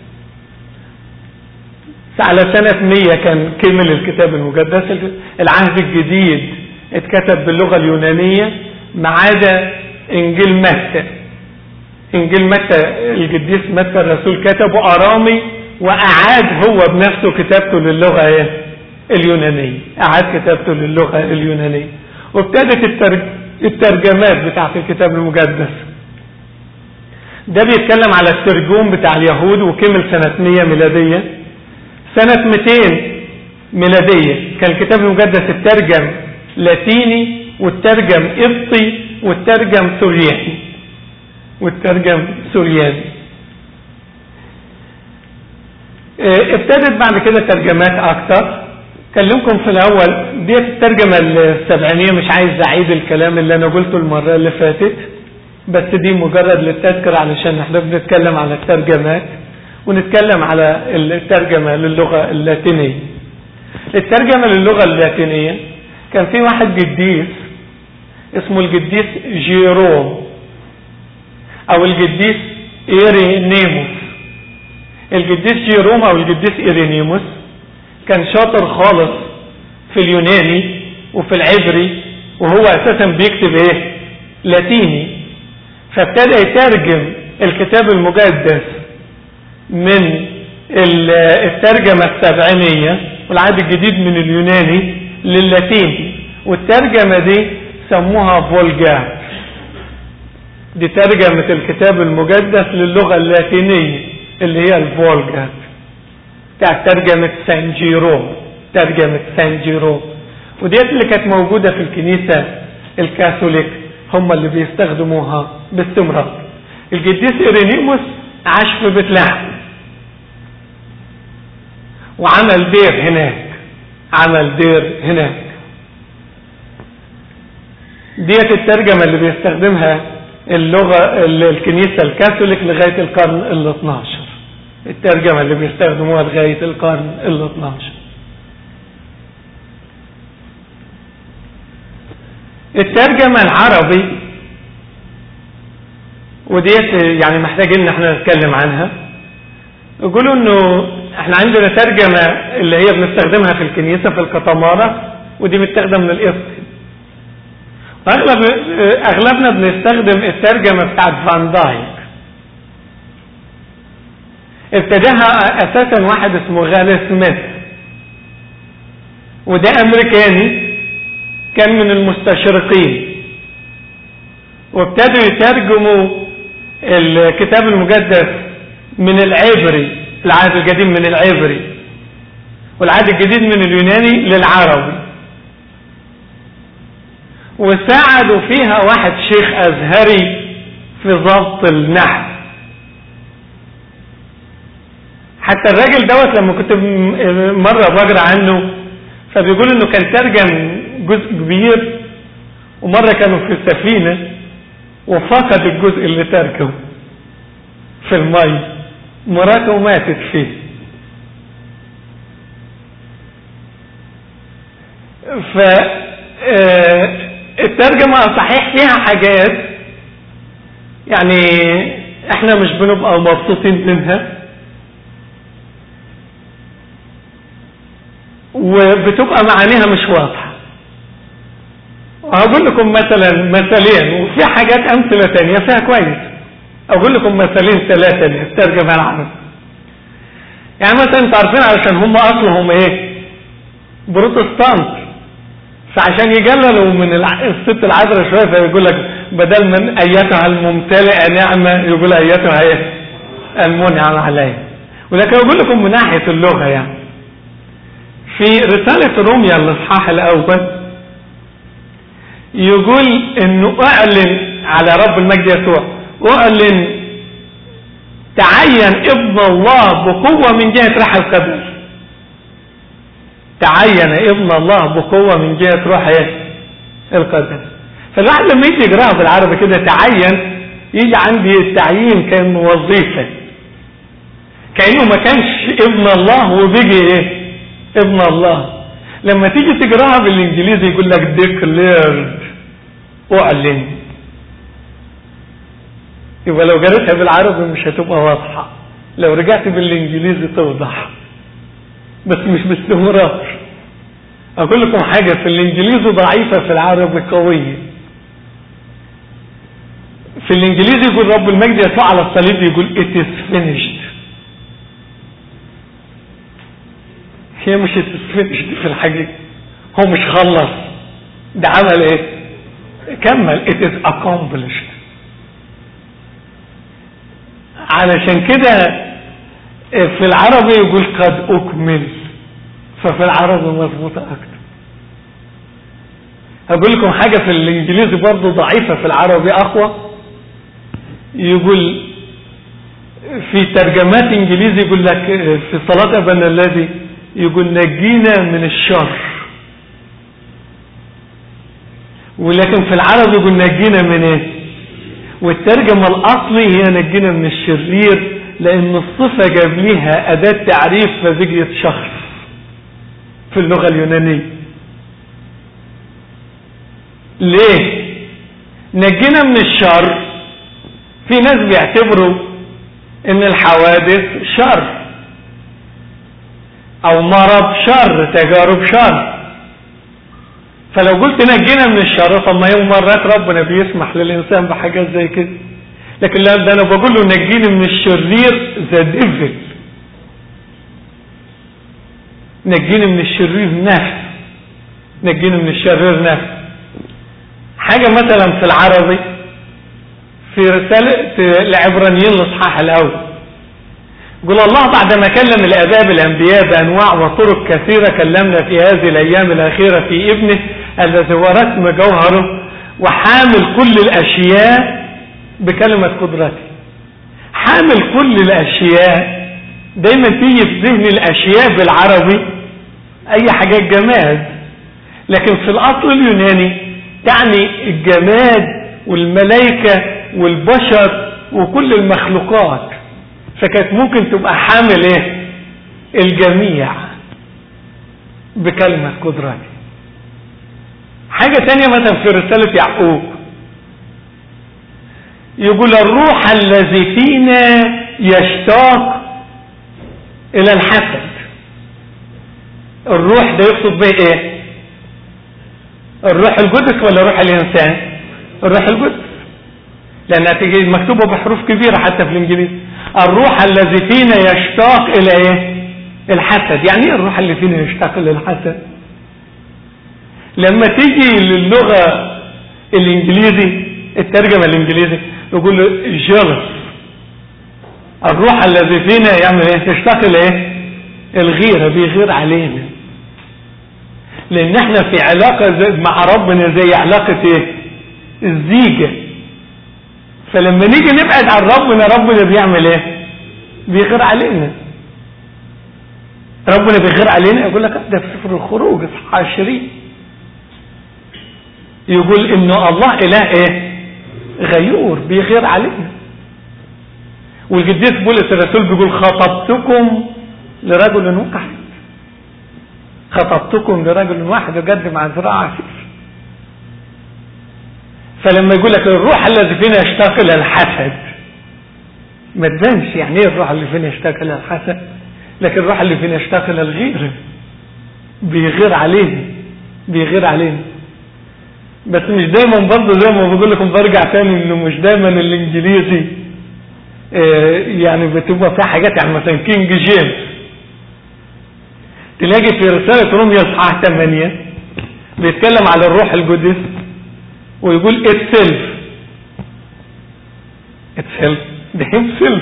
على سنة مية كان كمل الكتاب المقدس العهد الجديد اتكتب باللغة اليونانية ما عدا انجيل متى انجيل متى القديس متى الرسول كتبه ارامي واعاد هو بنفسه كتابته للغة ايه اليونانية اعاد كتابته للغة اليونانية وابتدت الترج... الترجمات بتاعت الكتاب المقدس ده بيتكلم على الترجوم بتاع اليهود وكمل سنة 100 ميلادية سنة 200 ميلادية كان الكتاب المقدس اترجم لاتيني والترجم قبطي والترجم سورياني والترجم سورياني ابتدت بعد كده ترجمات اكتر كلمكم في الاول ديت الترجمة السبعينية مش عايز اعيد الكلام اللي انا قلته المرة اللي فاتت بس دي مجرد للتذكر علشان احنا بنتكلم على الترجمات ونتكلم على الترجمة للغة اللاتينية الترجمة للغة اللاتينية كان في واحد قديس اسمه القديس جيروم او القديس ايرينيموس القديس جيروم او القديس ايرينيموس كان شاطر خالص في اليوناني وفي العبري وهو اساسا بيكتب ايه لاتيني فابتدى يترجم الكتاب المقدس من الترجمة السبعينية والعهد الجديد من اليوناني للاتيني والترجمة دي سموها فولجات دي ترجمة الكتاب المقدس للغة اللاتينية اللي هي الفولجات بتاع ترجمة سان جيرو ترجمة سان جيرو وديت اللي كانت موجودة في الكنيسة الكاثوليك هم اللي بيستخدموها باستمرار القديس إيرينيموس عاش في بيت لحم وعمل دير هناك عمل دير هناك ديت الترجمة اللي بيستخدمها اللغة الكنيسة الكاثوليك لغاية القرن ال 12 الترجمة اللي بيستخدموها لغاية القرن ال 12 الترجمة العربي وديت يعني محتاجين ان احنا نتكلم عنها يقولوا انه احنا عندنا ترجمة اللي هي بنستخدمها في الكنيسة في القطمارة ودي متاخده من القسط اغلب اغلبنا بنستخدم الترجمة بتاعت فان دايك ابتداها اساسا واحد اسمه غالي سميث وده امريكاني كان من المستشرقين وابتدوا يترجموا الكتاب المقدس من العبري العهد القديم من العبري والعهد الجديد من اليوناني للعربي وساعدوا فيها واحد شيخ ازهري في ضبط النحو حتى الراجل دوت لما كنت مرة بقرا عنه فبيقول انه كان ترجم جزء كبير ومرة كانوا في السفينة وفقد الجزء اللي تركه في المي مراته ماتت فيه ف الترجمة صحيح فيها حاجات يعني احنا مش بنبقى مبسوطين منها وبتبقى معانيها مش واضحة وهقول لكم مثلا مثالين وفي حاجات امثلة تانية فيها كويس اقول لكم مثالين ثلاثة للترجمة العربية يعني مثلا انتوا عارفين علشان هم اصلهم ايه بروتستانت فعشان يجللوا من الست العذراء شويه فيقول لك بدل من ايتها الممتلئه نعمه يقول ايتها ايه المنعم عليها ولكن اقول لكم من ناحيه اللغه يعني في رساله روميا الاصحاح الاول يقول انه اعلن على رب المجد يسوع اعلن تعين ابن الله بقوة من جهة روح القدس تعين ابن الله بقوة من جهة روح ايه القدس فالواحد لما يجي يقراها بالعربي كده تعين يجي عندي التعيين كانه وظيفة كأنه ما كانش ابن الله وبيجي ايه ابن الله لما تيجي تقراها بالانجليزي يقول لك declared اعلن يبقى لو قريتها بالعربي مش هتبقى واضحة لو رجعت بالانجليزي توضح بس مش باستمرار اقول لكم حاجة في الانجليزي ضعيفة في العربي قوية في الانجليزي يقول رب المجد يسوع على الصليب يقول it is finished هي مش it is finished في الحقيقة هو مش خلص ده عمل ايه كمل it is accomplished علشان كده في العربي يقول قد أكمل ففي العربي مظبوطة أكتر هقول لكم حاجة في الإنجليزي برضو ضعيفة في العربي أقوى يقول في ترجمات إنجليزي يقول لك في صلاة أبنا الذي يقول نجينا من الشر ولكن في العربي يقول نجينا من ايه والترجمة الأصلي هي نجينا من الشرير لأن الصفة جاب ليها أداة تعريف فبقيت شخص في اللغة اليونانية ليه نجينا من الشر في ناس بيعتبروا ان الحوادث شر او مرض شر تجارب شر فلو قلت نجينا من الشر طب ما يوم مرات ربنا بيسمح للانسان بحاجات زي كده لكن لا ده انا بقول له نجيني من الشرير ذا ديفل نجيني من الشرير نفس نجيني من الشرير نفس حاجة مثلا في العربي في رسالة العبرانيين الاصحاح الاول يقول الله بعدما كلم الاباء بالانبياء بانواع وطرق كثيرة كلمنا في هذه الايام الاخيرة في ابنه الذي هو رسم جوهره وحامل كل الاشياء بكلمة قدرته حامل كل الاشياء دايما تيجي في ذهن الاشياء بالعربي اي حاجات جماد لكن في الاصل اليوناني تعني الجماد والملائكة والبشر وكل المخلوقات فكانت ممكن تبقى حامل ايه الجميع بكلمة قدرتي حاجة تانية مثلا في رسالة يعقوب يقول الروح الذي فينا يشتاق الى الحسد الروح ده يقصد به ايه الروح القدس ولا روح الانسان الروح القدس لانها تيجي مكتوبه بحروف كبيره حتى في الانجليزي الروح الذي فينا يشتاق الى ايه الحسد يعني ايه الروح اللي فينا يشتاق الى الحسد لما تيجي للغه الانجليزي الترجمه الانجليزي يقول له جيلس الروح الذي فينا يعمل ايه يشتاق الى ايه الغيره بيغير علينا لان احنا في علاقة مع ربنا زي علاقة ايه الزيجة فلما نيجي نبعد عن ربنا ربنا بيعمل ايه بيغير علينا ربنا بيغير علينا يقول لك ده في سفر الخروج اصحاح 20 يقول انه الله اله ايه غيور بيغير علينا والقديس بولس الرسول بيقول خطبتكم لرجل واحد خطبتكم لرجل واحد يقدم عن ذراع عفيف فلما يقول لك الروح الذي فينا يشتاق الى الحسد ما تبانش يعني ايه الروح اللي فينا يشتاق الى الحسد لكن الروح اللي فينا يشتاق الى الغير بيغير علينا بيغير علينا بس مش دايما برضه زي ما بقول لكم برجع تاني انه مش دايما الانجليزي اه يعني بتبقى فيها حاجات يعني مثلا كينج جيمس تلاقي في رسالة روميا اصحاح 8 بيتكلم على الروح القدس ويقول itself itself ده himself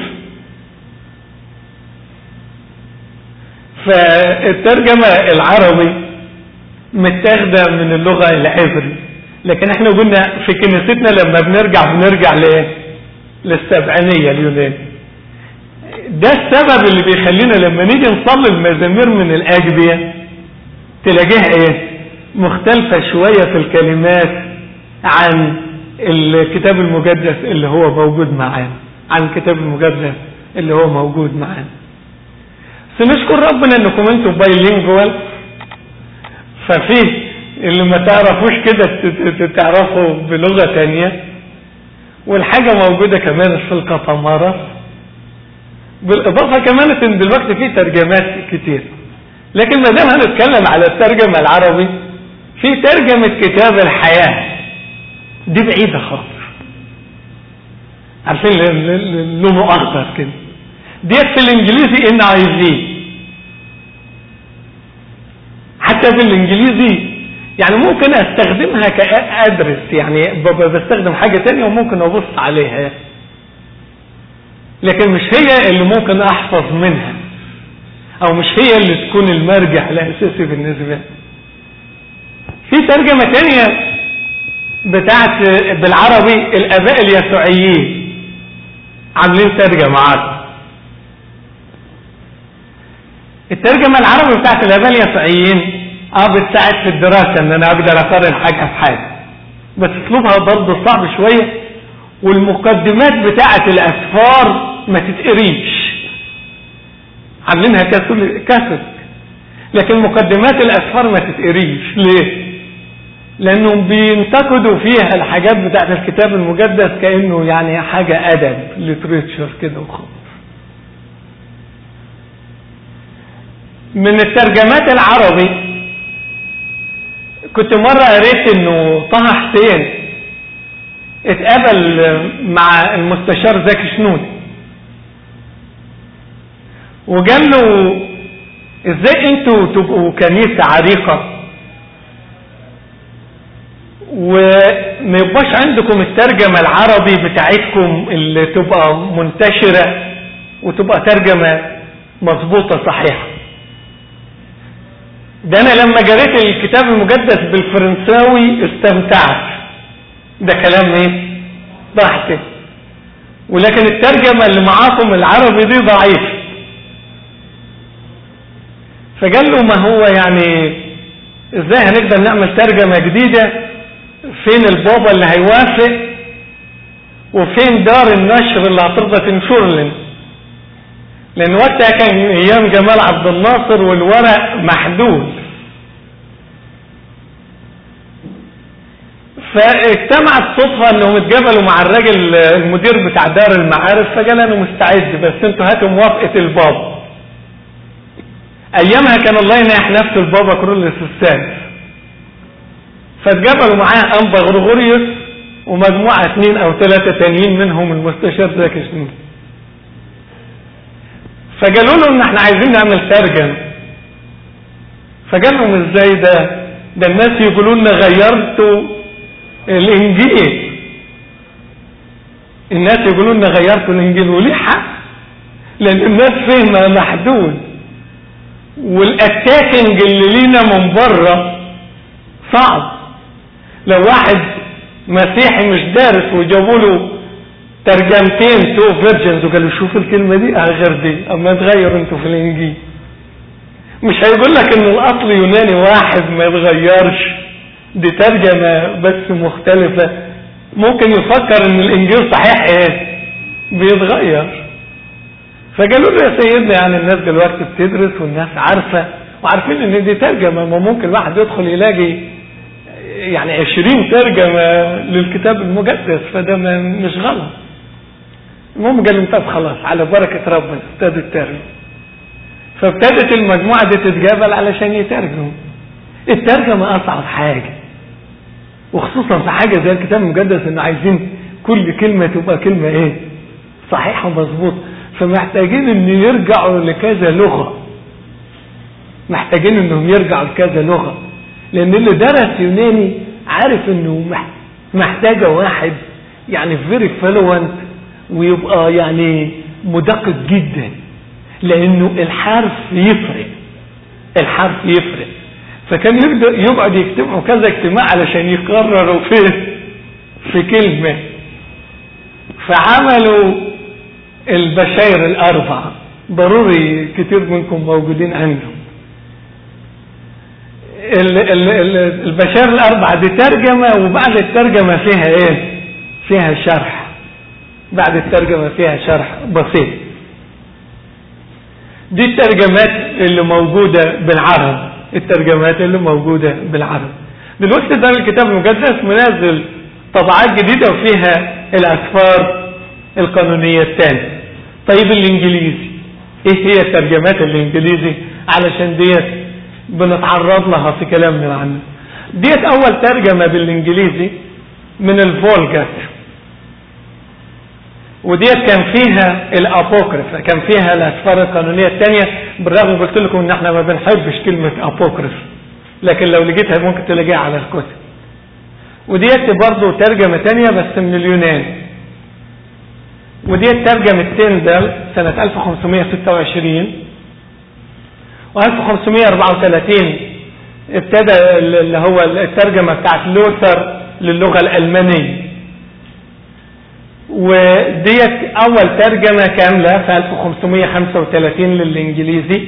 فالترجمة العربي متاخدة من اللغة العبري لكن احنا قلنا في كنيستنا لما بنرجع بنرجع لايه للسبعينية اليوناني ده السبب اللي بيخلينا لما نيجي نصلي المزامير من الأجبية تلاقيها ايه مختلفة شوية في الكلمات عن الكتاب المقدس اللي هو موجود معانا عن الكتاب المقدس اللي هو موجود معانا سنشكر ربنا انكم انتم بايلينجوال ففيه اللي ما تعرفوش كده تعرفوا بلغة تانية والحاجة موجودة كمان في القطمارة بالاضافة كمان ان دلوقتي في ترجمات كتير لكن ما دام هنتكلم على الترجمة العربي في ترجمة كتاب الحياة دي بعيدة خالص عارفين لونه اخضر كده ديت في الانجليزي ان اي في حتى في الانجليزي يعني ممكن استخدمها كادرس يعني بستخدم حاجة تانية وممكن ابص عليها لكن مش هي اللي ممكن احفظ منها او مش هي اللي تكون المرجع الاساسي بالنسبة لي في ترجمة تانية بتاعت بالعربي الاباء اليسوعيين عاملين ترجمة عربي الترجمة العربي بتاعت الاباء اليسوعيين اه بتساعد في الدراسة ان انا اقدر اقارن حاجة بحاجة بس اسلوبها برضه صعب شوية والمقدمات بتاعة الاسفار ما تتقريش عاملينها كسر لكن مقدمات الاسفار ما تتقريش ليه لانهم بينتقدوا فيها الحاجات بتاعت الكتاب المقدس كانه يعني حاجة ادب لتريتشر كده وخلاص من الترجمات العربي كنت مرة قريت انه طه حسين اتقابل مع المستشار زكي شنود وقال له ازاي انتوا تبقوا كنيسة عريقة وما يبقاش عندكم الترجمة العربي بتاعتكم اللي تبقى منتشرة وتبقى ترجمة مظبوطة صحيحة ده انا لما قريت الكتاب المقدس بالفرنساوي استمتعت ده كلام ايه ضحك ولكن الترجمة اللي معاكم العربي دي ضعيف فقال له ما هو يعني ازاي هنقدر نعمل ترجمة جديدة فين البابا اللي هيوافق وفين دار النشر اللي هترضى تنشر لنا لان وقتها كان ايام جمال عبد الناصر والورق محدود فاجتمعت صدفة انهم اتجبلوا مع الراجل المدير بتاع دار المعارف فقال انا مستعد بس انتوا هاتوا موافقة البابا ايامها كان الله ينيح نفسه البابا كرولس السادس فاتجبلوا معاه انبا غرغوريوس ومجموعة اثنين او ثلاثة تانيين منهم المستشار زكي شنود فقالوا له ان احنا عايزين نعمل ترجم فقال لهم ازاي ده ده الناس يقولوا لنا غيرتوا الانجيل الناس يقولوا لنا غيرتوا الانجيل وليه حق لان الناس فهمها محدود والاتاكينج اللي لينا من بره صعب لو واحد مسيحي مش دارس وجابوا له ترجمتين تو فيرجنز وقالوا شوف الكلمة دي اه غير دي اما تغيروا انتوا في الانجيل مش هيقول لك ان الاصل يوناني واحد ما يتغيرش دي ترجمة بس مختلفة ممكن يفكر ان الانجيل صحيح ايه بيتغير فقالوا له يا سيدنا يعني الناس دلوقتي بتدرس والناس عارفة وعارفين ان دي ترجمة ما ممكن واحد يدخل يلاقي يعني عشرين ترجمة للكتاب المقدس فده مش غلط المهم قال لهم طب خلاص على بركة ربنا ابتدوا الترجمة فابتدت المجموعة دي تتجابل علشان يترجموا الترجمة أصعب حاجة وخصوصا في حاجة زي الكتاب المقدس انه عايزين كل كلمة تبقى كلمة ايه صحيحة ومظبوطة فمحتاجين ان يرجعوا لكذا لغة محتاجين انهم يرجعوا لكذا لغة لان اللي درس يوناني عارف انه محتاجة واحد يعني فيري فلوانت ويبقى يعني مدقق جدا لانه الحرف يفرق الحرف يفرق فكان يقعد يجتمعوا كذا اجتماع علشان يقرروا في في كلمة فعملوا البشاير الأربعة ضروري كتير منكم موجودين عندهم البشاير الأربعة دي ترجمة وبعد الترجمة فيها ايه فيها شرح بعد الترجمة فيها شرح بسيط دي الترجمات اللي موجودة بالعرب الترجمات اللي موجودة بالعرب دلوقتي ده الكتاب المقدس منزل طبعات جديدة وفيها الأسفار القانونية الثانية طيب الإنجليزي إيه هي الترجمات الإنجليزي علشان ديت بنتعرض لها في كلامنا عنه ديت أول ترجمة بالإنجليزي من الفولجات وديت كان فيها الابوكريف كان فيها الاسفار القانونيه الثانيه بالرغم قلت لكم ان احنا ما بنحبش كلمه ابوكريف لكن لو لقيتها ممكن تلاقيها على الكتب وديت برضه ترجمه ثانيه بس من اليونان وديت ترجمه تندل سنه 1526 و1534 ابتدى اللي هو الترجمه بتاعت لوثر للغه الالمانيه وديت اول ترجمة كاملة في 1535 للانجليزي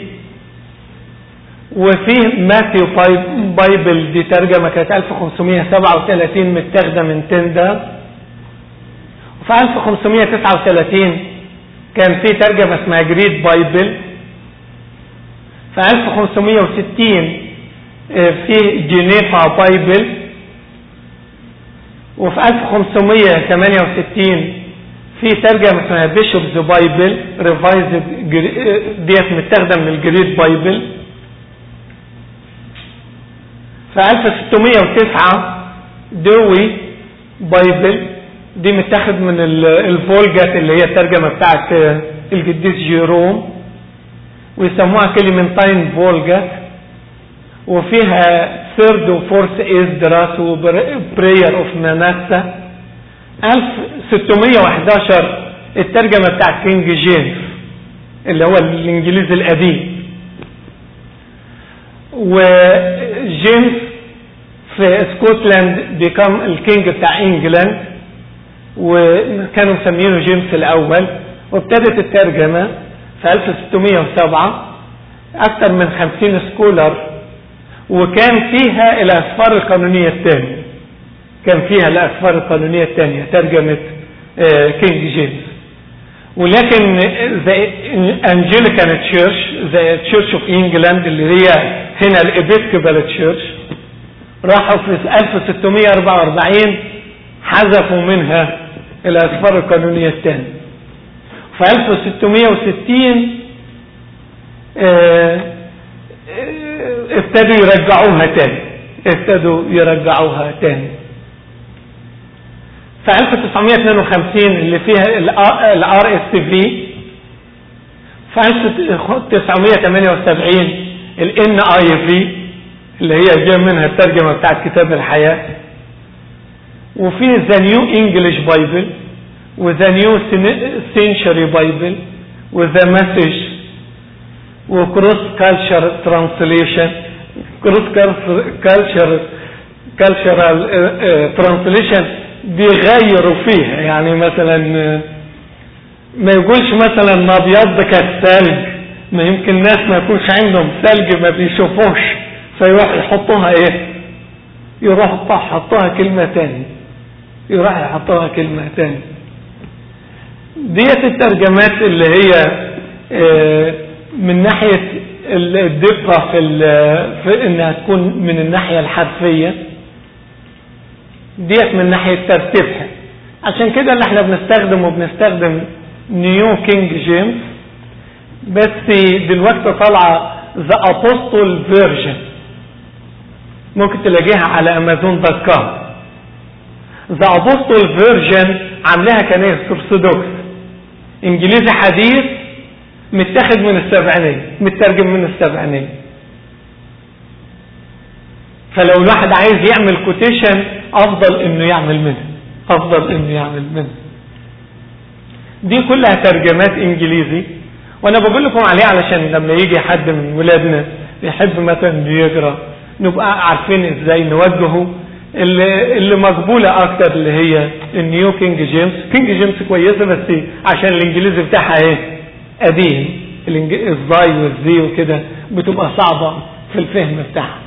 وفيه ماثيو بايبل دي ترجمة كانت 1537 متاخدة من تندا وفي 1539 كان في ترجمة اسمها جريد بايبل في 1560 في جنيفا بايبل وفي 1568 في ترجمة اسمها بيشوبز بايبل ريفايزد ديت متاخدة من الجريد بايبل في 1609 دوي بايبل دي متاخد من الفولجات اللي هي الترجمة بتاعت القديس جيروم ويسموها كلمنتاين فولجات وفيها ثيرد وفورث ازدراس وبرير اوف ماناسا 1611 الترجمة بتاعت كينج جيمس اللي هو الانجليزي القديم وجيمس في اسكتلاند بيكم الكينج بتاع انجلاند وكانوا مسمينه جيمس الاول وابتدت الترجمة في 1607 اكثر من 50 سكولر وكان فيها الاسفار القانونية الثانية كان فيها الاسفار القانونية الثانية ترجمة كينج جيمس ولكن زي انجليكان تشيرش زي تشيرش اوف انجلاند اللي هي هنا الابيسكوبال تشيرش راحوا في 1644 حذفوا منها الاسفار القانونية الثانية في 1660 اه ابتدوا يرجعوها تاني ابتدوا يرجعوها تاني في 1952 اللي فيها الار اس في في 1978 الان اي في اللي هي جايه منها الترجمه بتاعت كتاب الحياه وفي ذا نيو انجلش بايبل وذا نيو سينشري بايبل وذا مسج وكروس كالتشر ترانسليشن كروس كالتشر كالتشرال ترانسليشن بيغيروا فيها يعني مثلا ما يقولش مثلا ما ابيض كالثلج ما يمكن ناس ما يكونش عندهم ثلج ما بيشوفوش فيروح يحطوها ايه يروح يحطوها كلمة تاني يروح يحطوها كلمة تاني ديت الترجمات اللي هي من ناحية الدقة في, في انها تكون من الناحية الحرفية ديت من ناحية ترتيبها عشان كده اللي احنا بنستخدمه بنستخدم نيو كينج جيمس بس دلوقتي طالعة ذا ابوستول فيرجن ممكن تلاقيها على امازون دوت كوم ذا ابوستول فيرجن عاملاها كنيسة ارثوذكس انجليزي حديث متاخد من السبعينية مترجم من السبعينية فلو الواحد عايز يعمل كوتيشن افضل انه يعمل منها افضل انه يعمل منها دي كلها ترجمات انجليزي وانا بقول لكم عليه علشان لما يجي حد من ولادنا يحب مثلا يقرا نبقى عارفين ازاي نوجهه اللي, اللي مقبولة اكتر اللي هي النيو كينج جيمس كينج جيمس كويسة بس عشان الانجليزي بتاعها ايه قديم الزاي والزي وكده بتبقى صعبة في الفهم بتاعها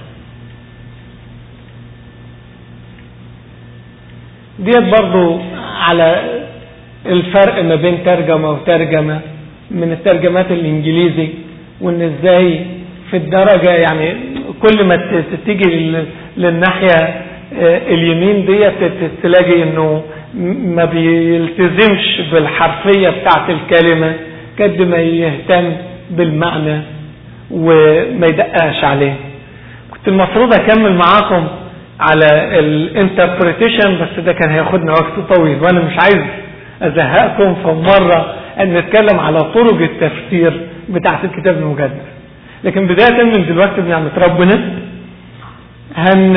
ديت برضو على الفرق ما بين ترجمة وترجمة من الترجمات الانجليزي وان ازاي في الدرجة يعني كل ما تيجي للناحية اليمين ديت تلاقي انه ما بيلتزمش بالحرفية بتاعت الكلمة قد ما يهتم بالمعنى وما يدققش عليه كنت المفروض اكمل معاكم على الانتربريتيشن بس ده كان هياخدنا وقت طويل وانا مش عايز ازهقكم فمرة ان نتكلم على طرق التفسير بتاعت الكتاب المقدس لكن بداية من دلوقتي بنعمة ربنا هن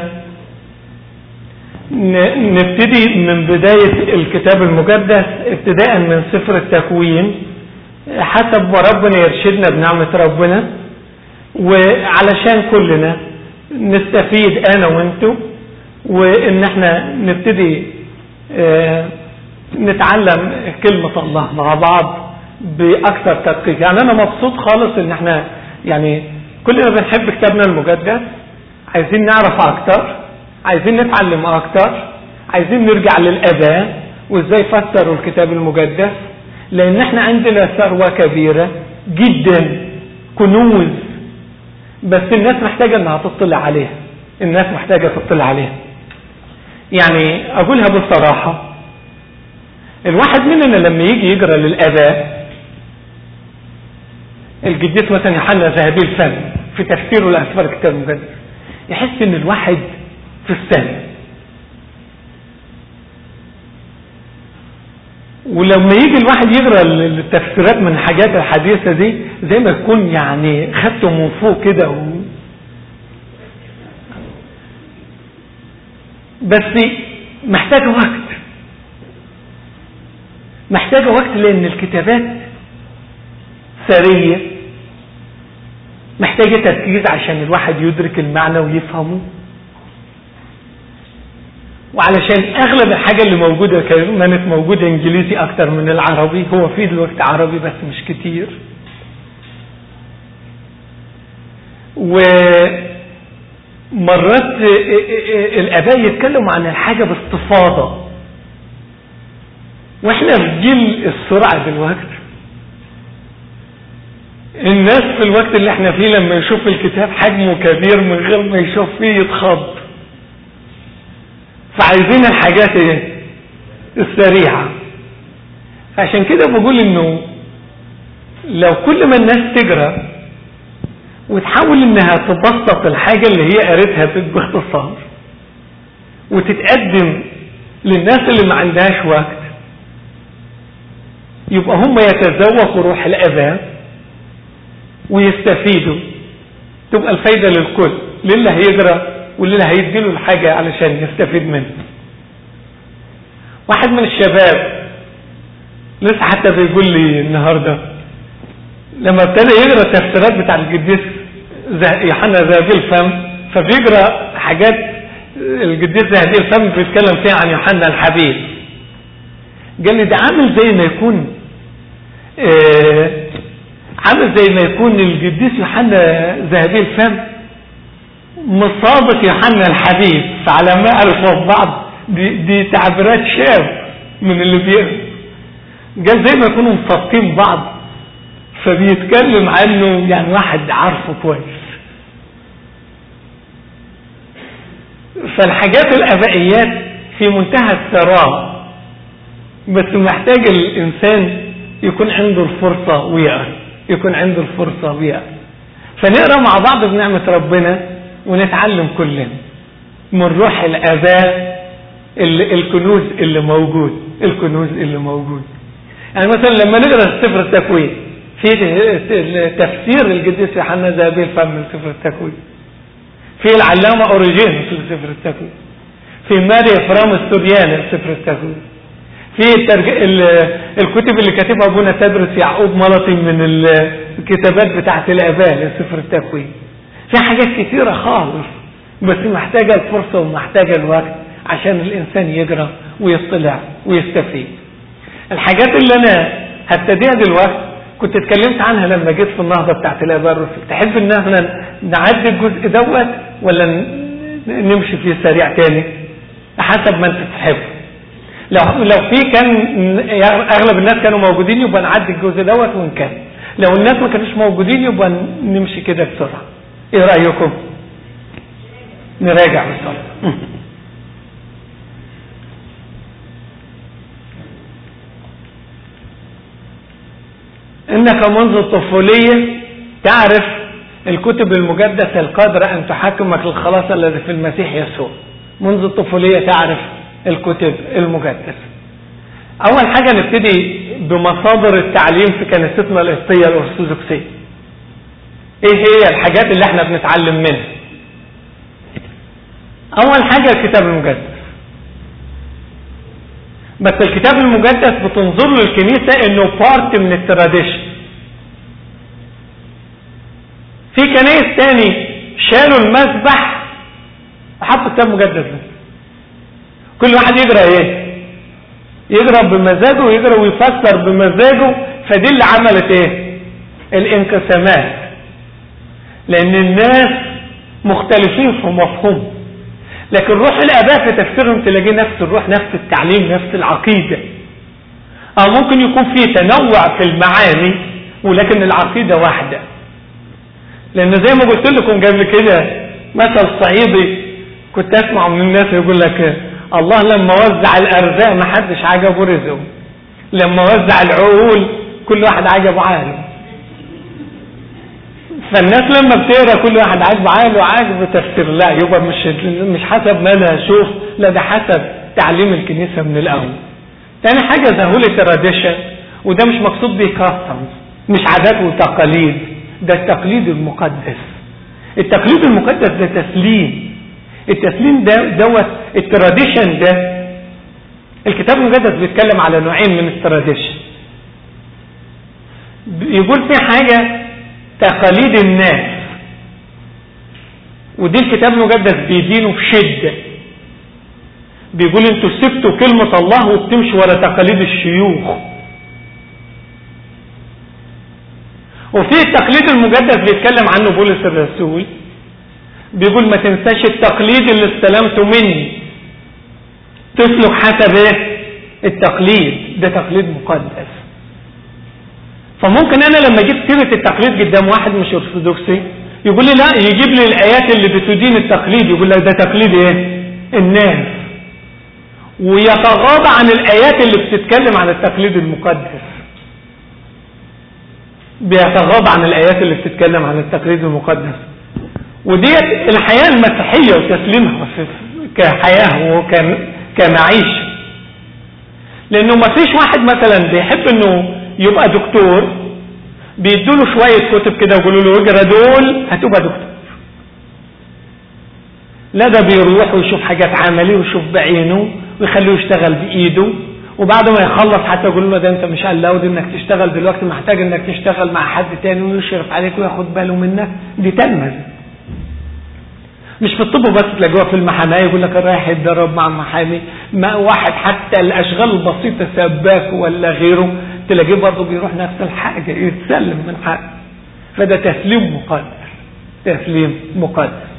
نبتدي من بداية الكتاب المقدس ابتداء من سفر التكوين حسب ما ربنا يرشدنا بنعمة ربنا وعلشان كلنا نستفيد انا وانتو وان احنا نبتدي اه نتعلم كلمة الله مع بعض باكثر تدقيق يعني انا مبسوط خالص ان احنا يعني كلنا بنحب كتابنا المقدس عايزين نعرف اكتر عايزين نتعلم اكتر عايزين نرجع للاباء وازاي فسروا الكتاب المقدس لان احنا عندنا ثروة كبيرة جدا كنوز بس الناس محتاجة انها تطلع عليها الناس محتاجة تطلع عليها يعني اقولها بصراحة الواحد مننا لما يجي يقرا للاباء القديس مثلا يوحنا ذهبي الفم في تفسيره لاسفار الكتاب المقدس يحس ان الواحد في السنة ولما يجي الواحد يقرا التفسيرات من الحاجات الحديثه دي زي ما يكون يعني خدته من فوق كده و... بس محتاجه وقت محتاجه وقت لان الكتابات ثريه محتاجه تركيز عشان الواحد يدرك المعنى ويفهمه وعلشان اغلب الحاجة اللي موجودة كانت موجودة انجليزي اكتر من العربي هو في دلوقتي عربي بس مش كتير ومرات الاباء يتكلموا عن الحاجة باستفاضة واحنا في جيل السرعة دلوقتي الناس في الوقت اللي احنا فيه لما يشوف الكتاب حجمه كبير من غير ما يشوف فيه يتخض فعايزين الحاجات ايه السريعة عشان كده بقول انه لو كل ما الناس تجرى وتحاول انها تبسط الحاجة اللي هي قريتها باختصار وتتقدم للناس اللي ما عندهاش وقت يبقى هم يتذوقوا روح الأذان ويستفيدوا تبقى الفايدة للكل للي هيجرى واللي هيديله الحاجة علشان يستفيد منها واحد من الشباب لسه حتى بيقول لي النهاردة لما ابتدى يقرا التفسيرات بتاع القديس يوحنا ذهبي الفم فبيقرا حاجات القديس ذهبي الفم بيتكلم فيها عن يوحنا الحبيب قال لي ده عامل زي ما يكون آه عامل زي ما يكون القديس يوحنا ذهبي الفم مصادق يوحنا الحبيب فعلى ما ألفوا بعض دي, دي تعبيرات شاب من اللي بيقرا قال زي ما يكونوا مصادقين بعض فبيتكلم عنه يعني واحد عارفه كويس فالحاجات الأبائيات في منتهى الثراء بس محتاج الإنسان يكون عنده الفرصة ويقرا يكون عنده الفرصة ويقرا فنقرا مع بعض بنعمة ربنا ونتعلم كلنا من روح الآباء الكنوز اللي موجود الكنوز اللي موجود يعني مثلا لما نقرا سفر التكوين في تفسير القديس يوحنا ذهبي الفم من سفر التكوين في العلامة أوريجين في سفر التكوين في ماري فرام السوريان في سفر التكوين في الترج... الكتب اللي كاتبها ابونا تدرس يعقوب ملطي من الكتابات بتاعت الاباء لسفر التكوين في حاجات كتيرة خالص بس محتاجة الفرصة ومحتاجة الوقت عشان الانسان يقرا ويطلع ويستفيد الحاجات اللي انا هبتديها دلوقتي كنت اتكلمت عنها لما جيت في النهضة بتاعت الاباء الرسل تحب ان احنا نعدي الجزء دوت ولا نمشي فيه سريع تاني حسب ما انت تحب لو لو في كان اغلب الناس كانوا موجودين يبقى نعدي الجزء دوت ونكمل لو الناس ما كانوش موجودين يبقى نمشي كده بسرعه ايه رايكم نراجع بسرعه انك منذ الطفوليه تعرف الكتب المقدسه القادره ان تحكمك للخلاص الذي في المسيح يسوع منذ الطفوليه تعرف الكتب المقدسة أول حاجة نبتدي بمصادر التعليم في كنيستنا القبطية الأرثوذكسية إيه هي الحاجات اللي احنا بنتعلم منها أول حاجة الكتاب المقدس بس الكتاب المقدس بتنظر له الكنيسة إنه بارت من التراديشن في كنايس تاني شالوا المسبح وحطوا كتاب مقدس بس كل واحد يقرا ايه يقرا بمزاجه ويقرا ويفسر بمزاجه فدي اللي عملت ايه الانقسامات لان الناس مختلفين في مفهوم لكن روح الاباء في تفسيرهم تلاقيه نفس الروح نفس التعليم نفس العقيده او ممكن يكون في تنوع في المعاني ولكن العقيده واحده لان زي ما قلت لكم قبل كده مثل صعيدي كنت اسمع من الناس يقول لك الله لما وزع الارزاق ما حدش عجبه رزقه لما وزع العقول كل واحد عجبه عقله فالناس لما بتقرا كل واحد عاجبه عقله وعاجبه تفسير لا يبقى مش مش حسب ما انا اشوف لا ده حسب تعليم الكنيسه من الاول تاني حاجه ذهول تراديشن وده مش مقصود بيه كاستمز مش عادات وتقاليد ده التقليد المقدس التقليد المقدس ده تسليم التسليم ده دوت التراديشن ده الكتاب المقدس بيتكلم على نوعين من التراديشن يقول في حاجة تقاليد الناس ودي الكتاب المقدس بيدينه بشدة بيقول انتوا سبتوا كلمة الله وبتمشوا ورا تقاليد الشيوخ وفي التقليد المقدس بيتكلم عنه بولس الرسول بيقول ما تنساش التقليد اللي استلمته مني تسلك حسب ايه التقليد ده تقليد مقدس فممكن انا لما اجيب سيرة التقليد قدام واحد مش ارثوذكسي يقول لي لا يجيب لي الايات اللي بتدين التقليد يقول لك ده تقليد ايه الناس ويتغاضى عن الايات اللي بتتكلم عن التقليد المقدس بيتغاضى عن الايات اللي بتتكلم عن التقليد المقدس وديت الحياة المسيحية وتسليمها كحياة وكمعيشة لانه ما فيش واحد مثلا بيحب انه يبقى دكتور بيدوله شوية كتب كده ويقولوا له اقرا دول هتبقى دكتور لا ده بيروح ويشوف حاجات عملي ويشوف بعينه ويخليه يشتغل بايده وبعد ما يخلص حتى يقول له ده انت مش الاود انك تشتغل دلوقتي محتاج انك تشتغل مع حد تاني ويشرف عليك وياخد باله منك دي تلمذ مش في الطب بس تلاقوها في المحاماه يقول لك رايح يتدرب مع المحامي ما واحد حتى الاشغال البسيطه سباك ولا غيره تلاقيه برضه بيروح نفس الحاجه يتسلم من حاجه فده تسليم مقدس تسليم مقدس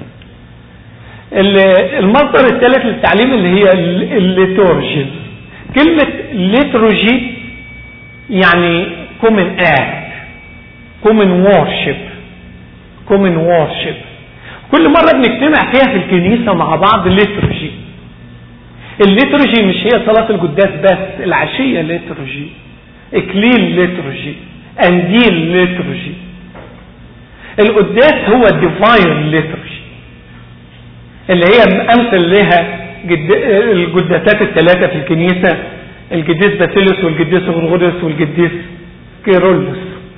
المصدر الثالث للتعليم اللي هي الليتورجي كلمة ليتروجي يعني كومن اكت كومن وورشيب كومن وورشيب كل مرة بنجتمع فيها في الكنيسة مع بعض ليتروجي الليتروجي مش هي صلاة القداس بس العشية ليتروجي اكليل ليتروجي انديل ليتروجي القداس هو الديفاين ليتروجي اللي هي امثل لها جد... الجداسات الثلاثة في الكنيسة القديس باسيلوس والقديس غرغوريوس والقديس كيرولوس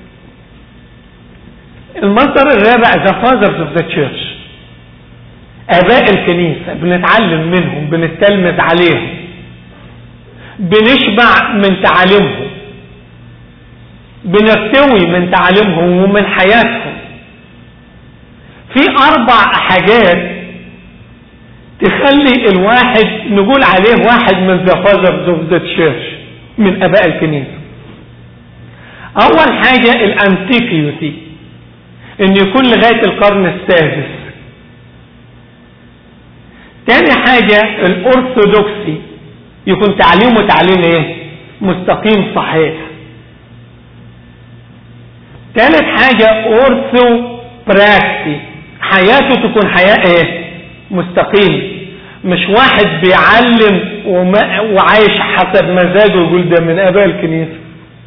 المصدر الرابع ذا فاذرز اوف ذا تشيرش اباء الكنيسة بنتعلم منهم بنتلمذ عليهم بنشبع من تعاليمهم بنرتوي من تعاليمهم ومن حياتهم في اربع حاجات تخلي الواحد نقول عليه واحد من ذا فاذرز اوف ذا تشيرش من اباء الكنيسه اول حاجه الانتيكيوتي ان يكون لغايه القرن السادس تاني حاجه الارثوذكسي يكون تعليمه تعليم ايه مستقيم صحيح ثالث حاجة اورثو براكتي حياته تكون حياة ايه مستقيم مش واحد بيعلم وما وعايش حسب مزاجه ويقول ده من اباء الكنيسة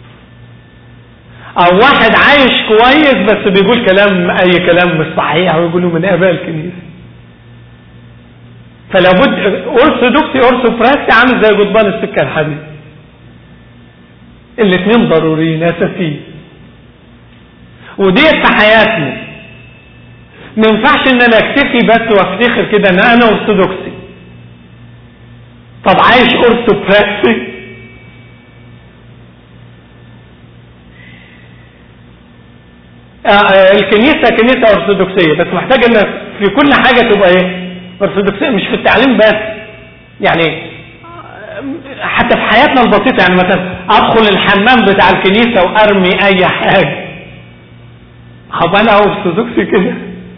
او واحد عايش كويس بس بيقول كلام اي كلام مش صحيح ويقوله من اباء الكنيسة فلا بد ارثوذكسي ارثوبراكسي عامل زي قضبان السكة الحديد الاثنين ضروريين اساسيين وديت في حياتنا ما ينفعش ان انا اكتفي بس وافتخر كده ان انا ارثوذكسي طب عايش ارثوبراكسي آه الكنيسة كنيسة ارثوذكسية بس محتاج ان في كل حاجة تبقى ايه ارثوذكسية مش في التعليم بس يعني حتى في حياتنا البسيطة يعني مثلا ادخل الحمام بتاع الكنيسة وارمي اي حاجة هب انا ارثوذكسي كده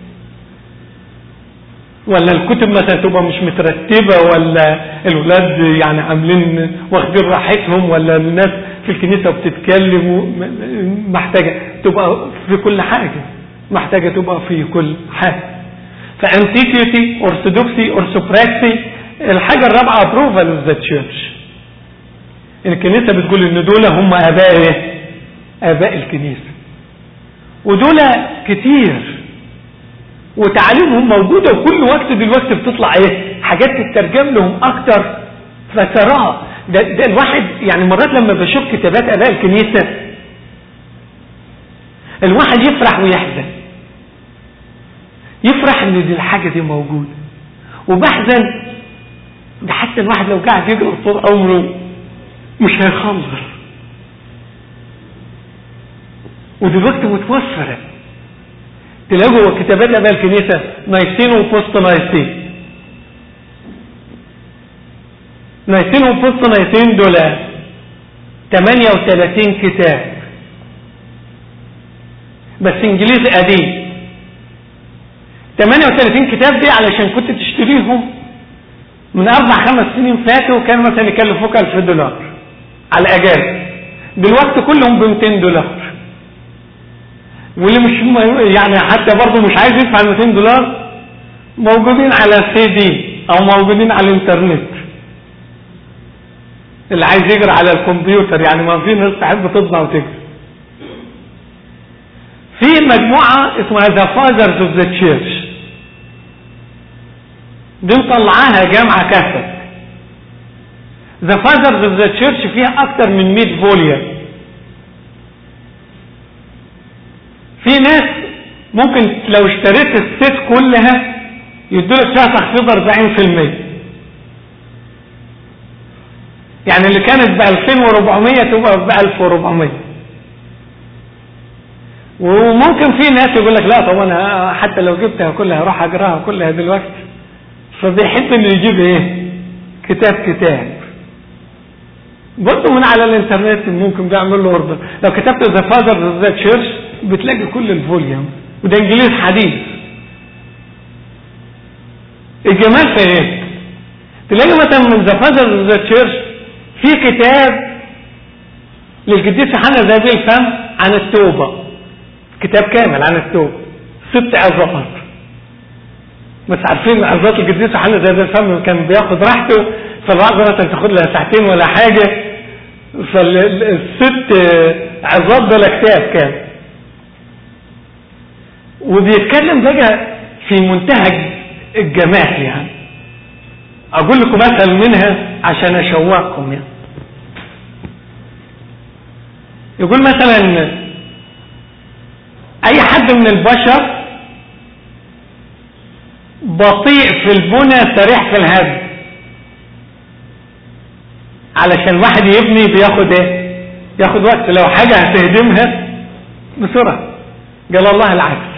ولا الكتب مثلا تبقى مش مترتبة ولا الولاد يعني عاملين واخدين راحتهم ولا الناس في الكنيسة بتتكلم محتاجة تبقى في كل حاجة محتاجة تبقى في كل حاجة فانتيكيوتي ارثوذكسي ارثوبراكسي الحاجة الرابعة ابروفال اوف ذا تشيرش الكنيسة بتقول ان دول هم اباء ايه اباء الكنيسة ودول كتير وتعليمهم موجودة وكل وقت دلوقتي بتطلع ايه حاجات تترجم لهم اكتر فتراه ده, ده الواحد يعني مرات لما بشوف كتابات اباء الكنيسة الواحد يفرح ويحزن يفرح ان دي الحاجة دي موجودة وبحزن ده حتى الواحد لو قاعد يقرا طول عمره مش هيخلص ودلوقتي متوفرة تلاقوا كتابات اباء الكنيسة نايسين وبوست نايسين نايسين وبوست نايسين دول 38 كتاب بس انجليزي قديم 38 كتاب دي علشان كنت تشتريهم من اربع خمس سنين فاتوا كان مثلا يكلفوك 1000 دولار على الاجازه دلوقتي كلهم ب 200 دولار واللي مش يعني حتى برضه مش عايز يدفع ال 200 دولار موجودين على سي دي او موجودين على الانترنت اللي عايز يجري على الكمبيوتر يعني ما في ناس تحب تطبع وتكتب في مجموعة اسمها ذا فاذرز اوف ذا تشيرش دي مطلعاها جامعة كاسة ذا فاذرز اوف ذا تشيرش فيها اكتر من 100 فوليوم في ناس ممكن لو اشتريت الست كلها يدولك فيها تخفيض 40% يعني اللي كانت ب 2400 تبقى ب 1400 وممكن في ناس يقول لك لا طب انا حتى لو جبتها كلها اروح اقراها كلها دلوقتي فبيحب انه يجيب ايه كتاب كتاب برضه من على الانترنت ممكن بيعمل له اوردر لو كتبت ذا فاذر اوف ذا تشيرش بتلاقي كل الفوليوم وده انجليز حديث الجمال في ايه تلاقي مثلا من ذا فاذر اوف ذا تشيرش في كتاب للقديس يوحنا ذهبي الفم عن التوبه كتاب كامل عن التوبه ست عظات بس عارفين عظات القديس يوحنا ذهبي الفم كان بياخد راحته فالوعظه مثلا تاخد لها ساعتين ولا حاجه فالست عظات ده كتاب كامل وبيتكلم بقى في منتهى الجمال يعني اقول لكم مثل منها عشان اشوقكم يعني يقول مثلا اي حد من البشر بطيء في البنى سريع في الهدم علشان واحد يبني بياخد ايه ياخد وقت لو حاجة هتهدمها بسرعة قال الله العكس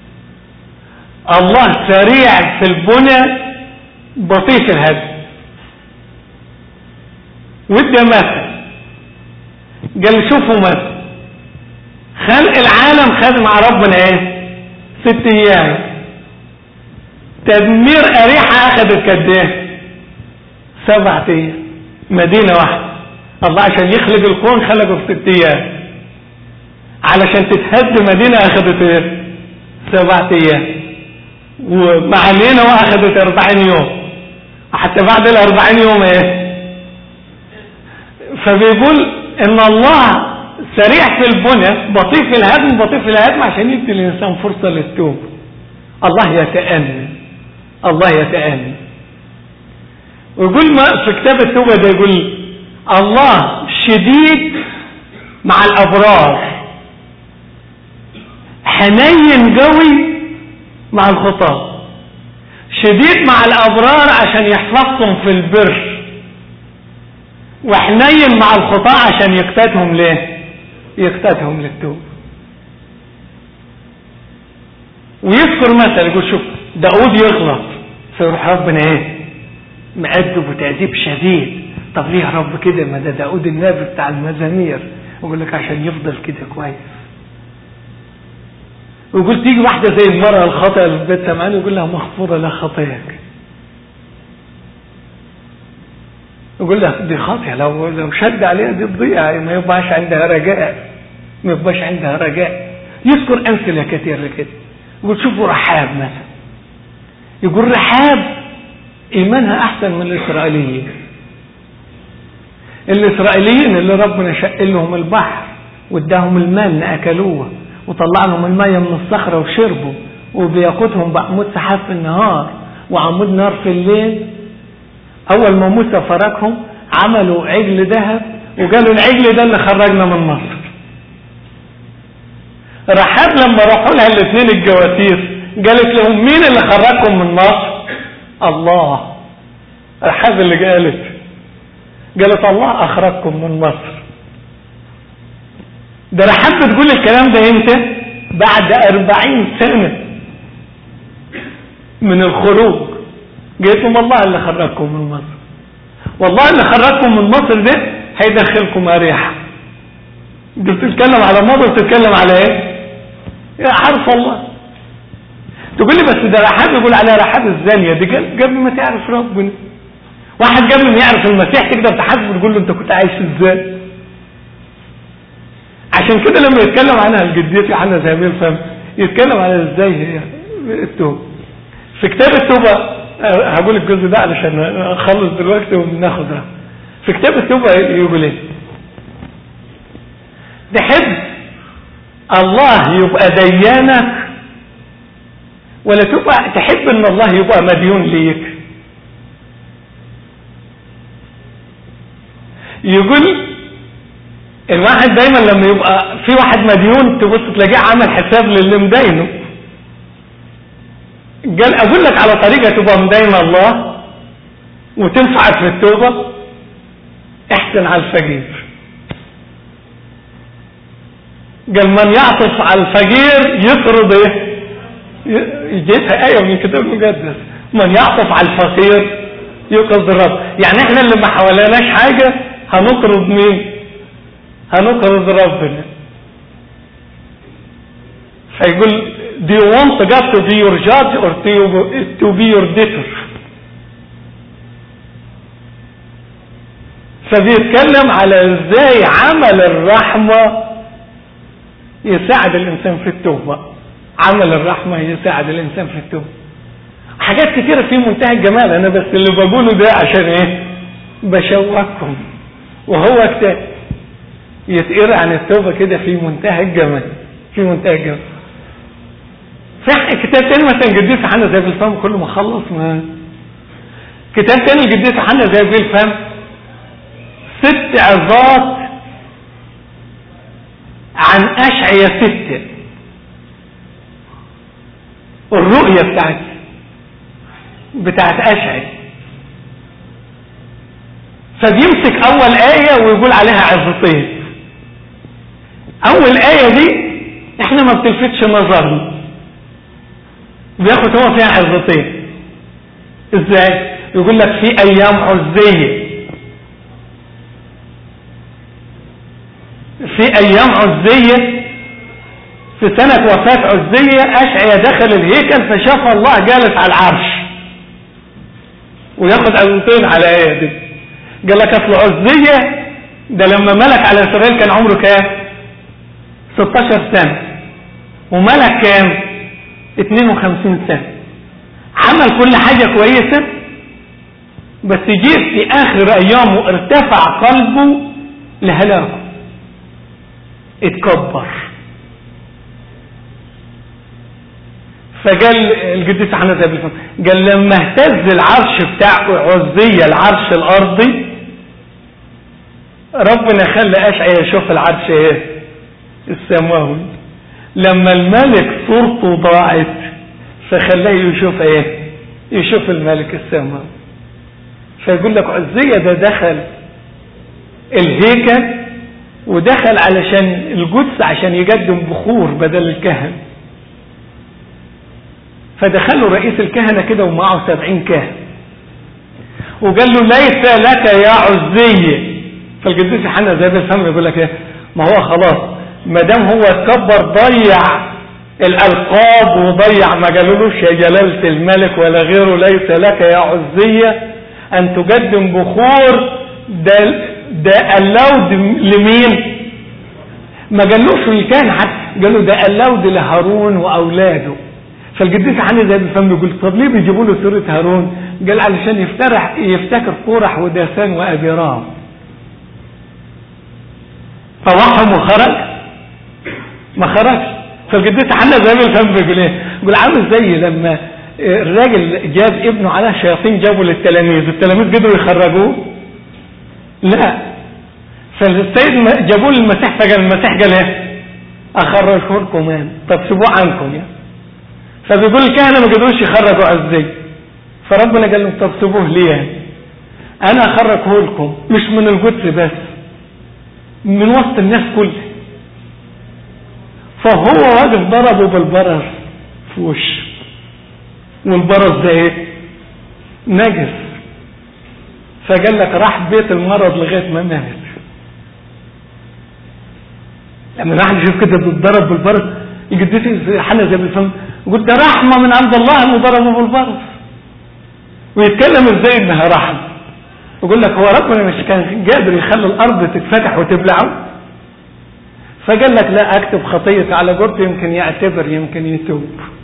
الله سريع في البنى بطيء في الهدم وده مثل قال شوفوا مثل خلق العالم خد مع ربنا ايه ست ايام تدمير اريحة اخذت قد ايه سبعة ايام مدينة واحدة الله عشان يخلق الكون خلقه في ست ايام علشان تتهد مدينة اخذت ايه سبعة ايام ومعلينا واخذت اربعين يوم حتى بعد الاربعين يوم ايه فبيقول ان الله سريع في البنى بطيء في الهدم بطيء في الهدم عشان يدي الانسان فرصة للتوب الله يتأنى الله يتأنى ويقول ما في كتاب التوبة ده يقول الله شديد مع الأبرار حنين قوي مع الخطاة شديد مع الأبرار عشان يحفظهم في البر وحنين مع الخطاة عشان يقتادهم ليه يقتادهم للتوب ويذكر مثل يقول شوف داود يغلط فيروح ربنا ايه مأدب وتأديب شديد طب ليه يا رب كده ما ده داود النبي بتاع المزامير يقول لك عشان يفضل كده كويس ويقول تيجي واحدة زي المرأة الخاطئة اللي في بيت سمعان يقول لها مغفورة لها خطاياك يقول لها دي خاطئة لو لو شد عليها دي تضيع ما يبقاش عندها رجاء ما يبقاش عندها رجاء يذكر أمثلة كثيرة كده يقول شوفوا رحاب مثلا يقول رحاب إيمانها أحسن من الإسرائيليين الإسرائيليين اللي ربنا شق لهم البحر واداهم المال أكلوه وطلع لهم المية من الصخرة وشربوا وبياخدهم بعمود سحاب في النهار وعمود نار في الليل أول ما موسى فرقهم عملوا عجل ذهب وقالوا العجل ده اللي خرجنا من مصر رحاب لما راحوا لها الاثنين الجواسيس قالت لهم مين اللي خرجكم من مصر الله رحاب اللي قالت قالت الله اخرجكم من مصر ده رحاب بتقول الكلام ده امتى بعد اربعين سنة من الخروج قالت لهم الله اللي خرجكم من مصر والله اللي خرجكم من مصر ده هيدخلكم اريحة دي بتتكلم على مصر بتتكلم على ايه يا حرف الله تقول لي بس ده رحاب يقول عليها رحاب الزانية دي قبل ما تعرف ربنا واحد قبل ما يعرف المسيح تقدر تحاسبه تقول له انت كنت عايش ازاي عشان كده لما يتكلم عنها الجدية عنها زي الفم يتكلم على ازاي هي التوبة في كتاب التوبة هقول الجزء ده علشان اخلص دلوقتي وناخدها في كتاب التوبة يقول ايه تحب الله يبقى ديانك ولا تبقى تحب ان الله يبقى مديون ليك يقول الواحد دايما لما يبقى في واحد مديون تبص تلاقيه عامل حساب للي مدينه قال اقول لك على طريقة تبقى مدين الله وتنفعك في التوبة احسن على الفقير قال من يعطف على الفقير يطرد ايه جيتها ايه من الكتاب المقدس من يعطف على الفقير يقصد الرب يعني احنا اللي ما حواليناش حاجة هنقرض مين هنقرض ربنا فيقول do you want God to be your judge or to, to be your debtor فبيتكلم على ازاي عمل الرحمة يساعد الانسان في التوبة عمل الرحمة يساعد الانسان في التوبة حاجات كتيرة في منتهى الجمال انا بس اللي بقوله ده عشان ايه بشوقكم وهو كتاب يتقرا عن التوبة كده في منتهى الجمال في منتهى الجمال في كتاب تاني مثلا جديد حنا زي بالفم كل ما اخلص ما كتاب تاني جديد حنا زي بالفم ست عظات عن أشعية ستة الرؤية بتاعت بتاعت أشعية فبيمسك أول آية ويقول عليها عظتين أول آية دي احنا ما بتلفتش نظرنا بياخد هو فيها عظتين ازاي يقول لك في ايام عزية في ايام عزية في سنة وفاة عزية اشعيا دخل الهيكل فشاف الله جالس على العرش وياخد عظتين على ايه دي قال لك اصل عزية ده لما ملك على اسرائيل كان عمره كام 16 سنة وملك كام 52 سنة عمل كل حاجة كويسة بس جه في اخر ايامه ارتفع قلبه لهلاكه اتكبر فقال القديس حنا زي قال لما اهتز العرش بتاع عزية العرش الارضي ربنا خلى اشعيا يشوف العرش ايه السماوي لما الملك صورته ضاعت فخلاه يشوف ايه يشوف الملك السماوي فيقول لك عزية ده دخل الهيكل ودخل علشان القدس عشان يقدم بخور بدل الكهن فدخله رئيس الكهنة كده ومعه سبعين كهن وقال له ليس لك يا عزية فالقديس حنا زي الفم يقول لك ايه ما هو خلاص ما دام هو اتكبر ضيع الالقاب وضيع ما قالولوش يا جلالة الملك ولا غيره ليس لك يا عزية ان تقدم بخور ده ده اللود لمين ما قالوش الكهن حتى قالوا ده اللود لهارون واولاده فالقديس حني زي الفم بيقول طب ليه بيجيبوا له سوره هارون قال علشان يفترح يفتكر قرح وداسان وابيرام فوحم وخرج ما خرجش فالقديس حنا زي الفم بيقول ايه بيقول عامل زي لما الراجل جاب ابنه على شياطين جابوا للتلاميذ التلاميذ قدروا يخرجوه لا فالسيد جابوه للمسيح فقال المسيح قال ايه اخرجه لكم يعني طب سيبوه عنكم يعني فبيقول الكهنة ما قدروش يخرجوا عزي فربنا قال لهم طب سيبوه ليه انا اخرجه لكم مش من القدس بس من وسط الناس كلها فهو واقف ضربه بالبرص في وشه والبرص ده ايه نجس فقال لك راح بيت المرض لغايه ما مات لما الواحد يشوف كده بيتضرب بالبرص القديس حنا زي بالفم يقول ده رحمه من عند الله انه ضربه بالبرص ويتكلم ازاي انها رحمه يقول لك هو ربنا مش كان قادر يخلي الارض تتفتح وتبلعه فقال لك لا اكتب خطية على جرته يمكن يعتبر يمكن يتوب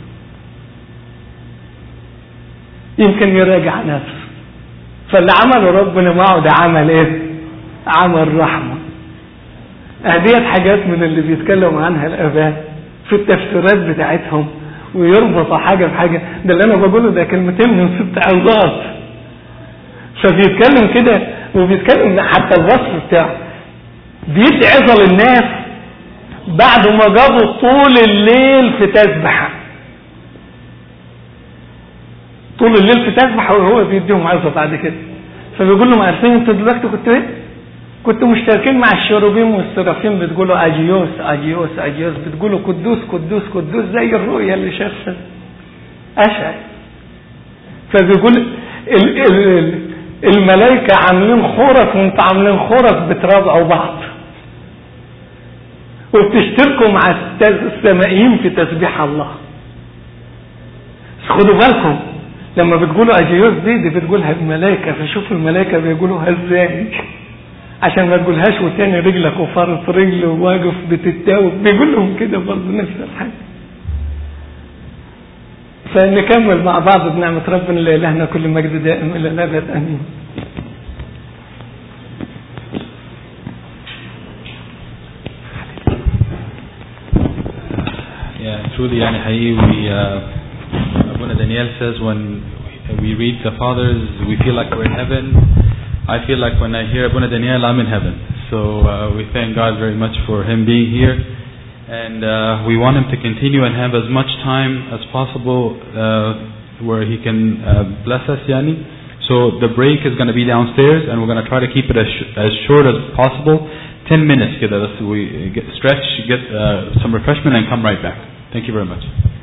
يمكن يراجع نفسه فاللي عمله ربنا معه ده عمل ايه عمل رحمة هديت حاجات من اللي بيتكلموا عنها الاباء في التفسيرات بتاعتهم ويربط حاجة بحاجة ده اللي انا بقوله ده كلمتين من ست اوضات فبيتكلم كده وبيتكلم حتى الوصف بتاعه بيدي عظة للناس بعد ما جابوا طول الليل في تسبحة طول الليل في تسبحة وهو بيديهم عظة بعد كده فبيقول لهم عارفين انتوا دلوقتي كنتوا ايه؟ كنتوا مشتركين مع الشيروبيم والسرافيم بتقولوا اجيوس اجيوس اجيوس بتقولوا قدوس قدوس قدوس زي الرؤيا اللي شافها اشعر فبيقول ال ال الملائكة عاملين خرس وانتوا عاملين خرس بتراجعوا بعض وبتشتركوا مع السمائيين في تسبيح الله بس خدوا بالكم لما بتقولوا اجيوس دي دي بتقولها الملائكة فشوفوا الملائكة بيقولوها ازاي عشان ما تقولهاش وتاني رجلك وفرط رجل وواقف بتتاوب بيقول لهم كده برضه نفس الحاجة فنكمل مع بعض بنعمة ربنا لإلهنا كل مجد دائم إلى الأبد آمين Yeah, truly, Yani Hayi, we, uh, Abuna Daniel says when we read the fathers, we feel like we're in heaven. I feel like when I hear Abuna Daniel, I'm in heaven. So uh, we thank God very much for him being here. And uh, we want him to continue and have as much time as possible uh, where he can uh, bless us, Yani. So the break is going to be downstairs, and we're going to try to keep it as, sh- as short as possible. 10 minutes, كده بس we get stretch, get uh, some refreshment, and come right back. Thank you very much.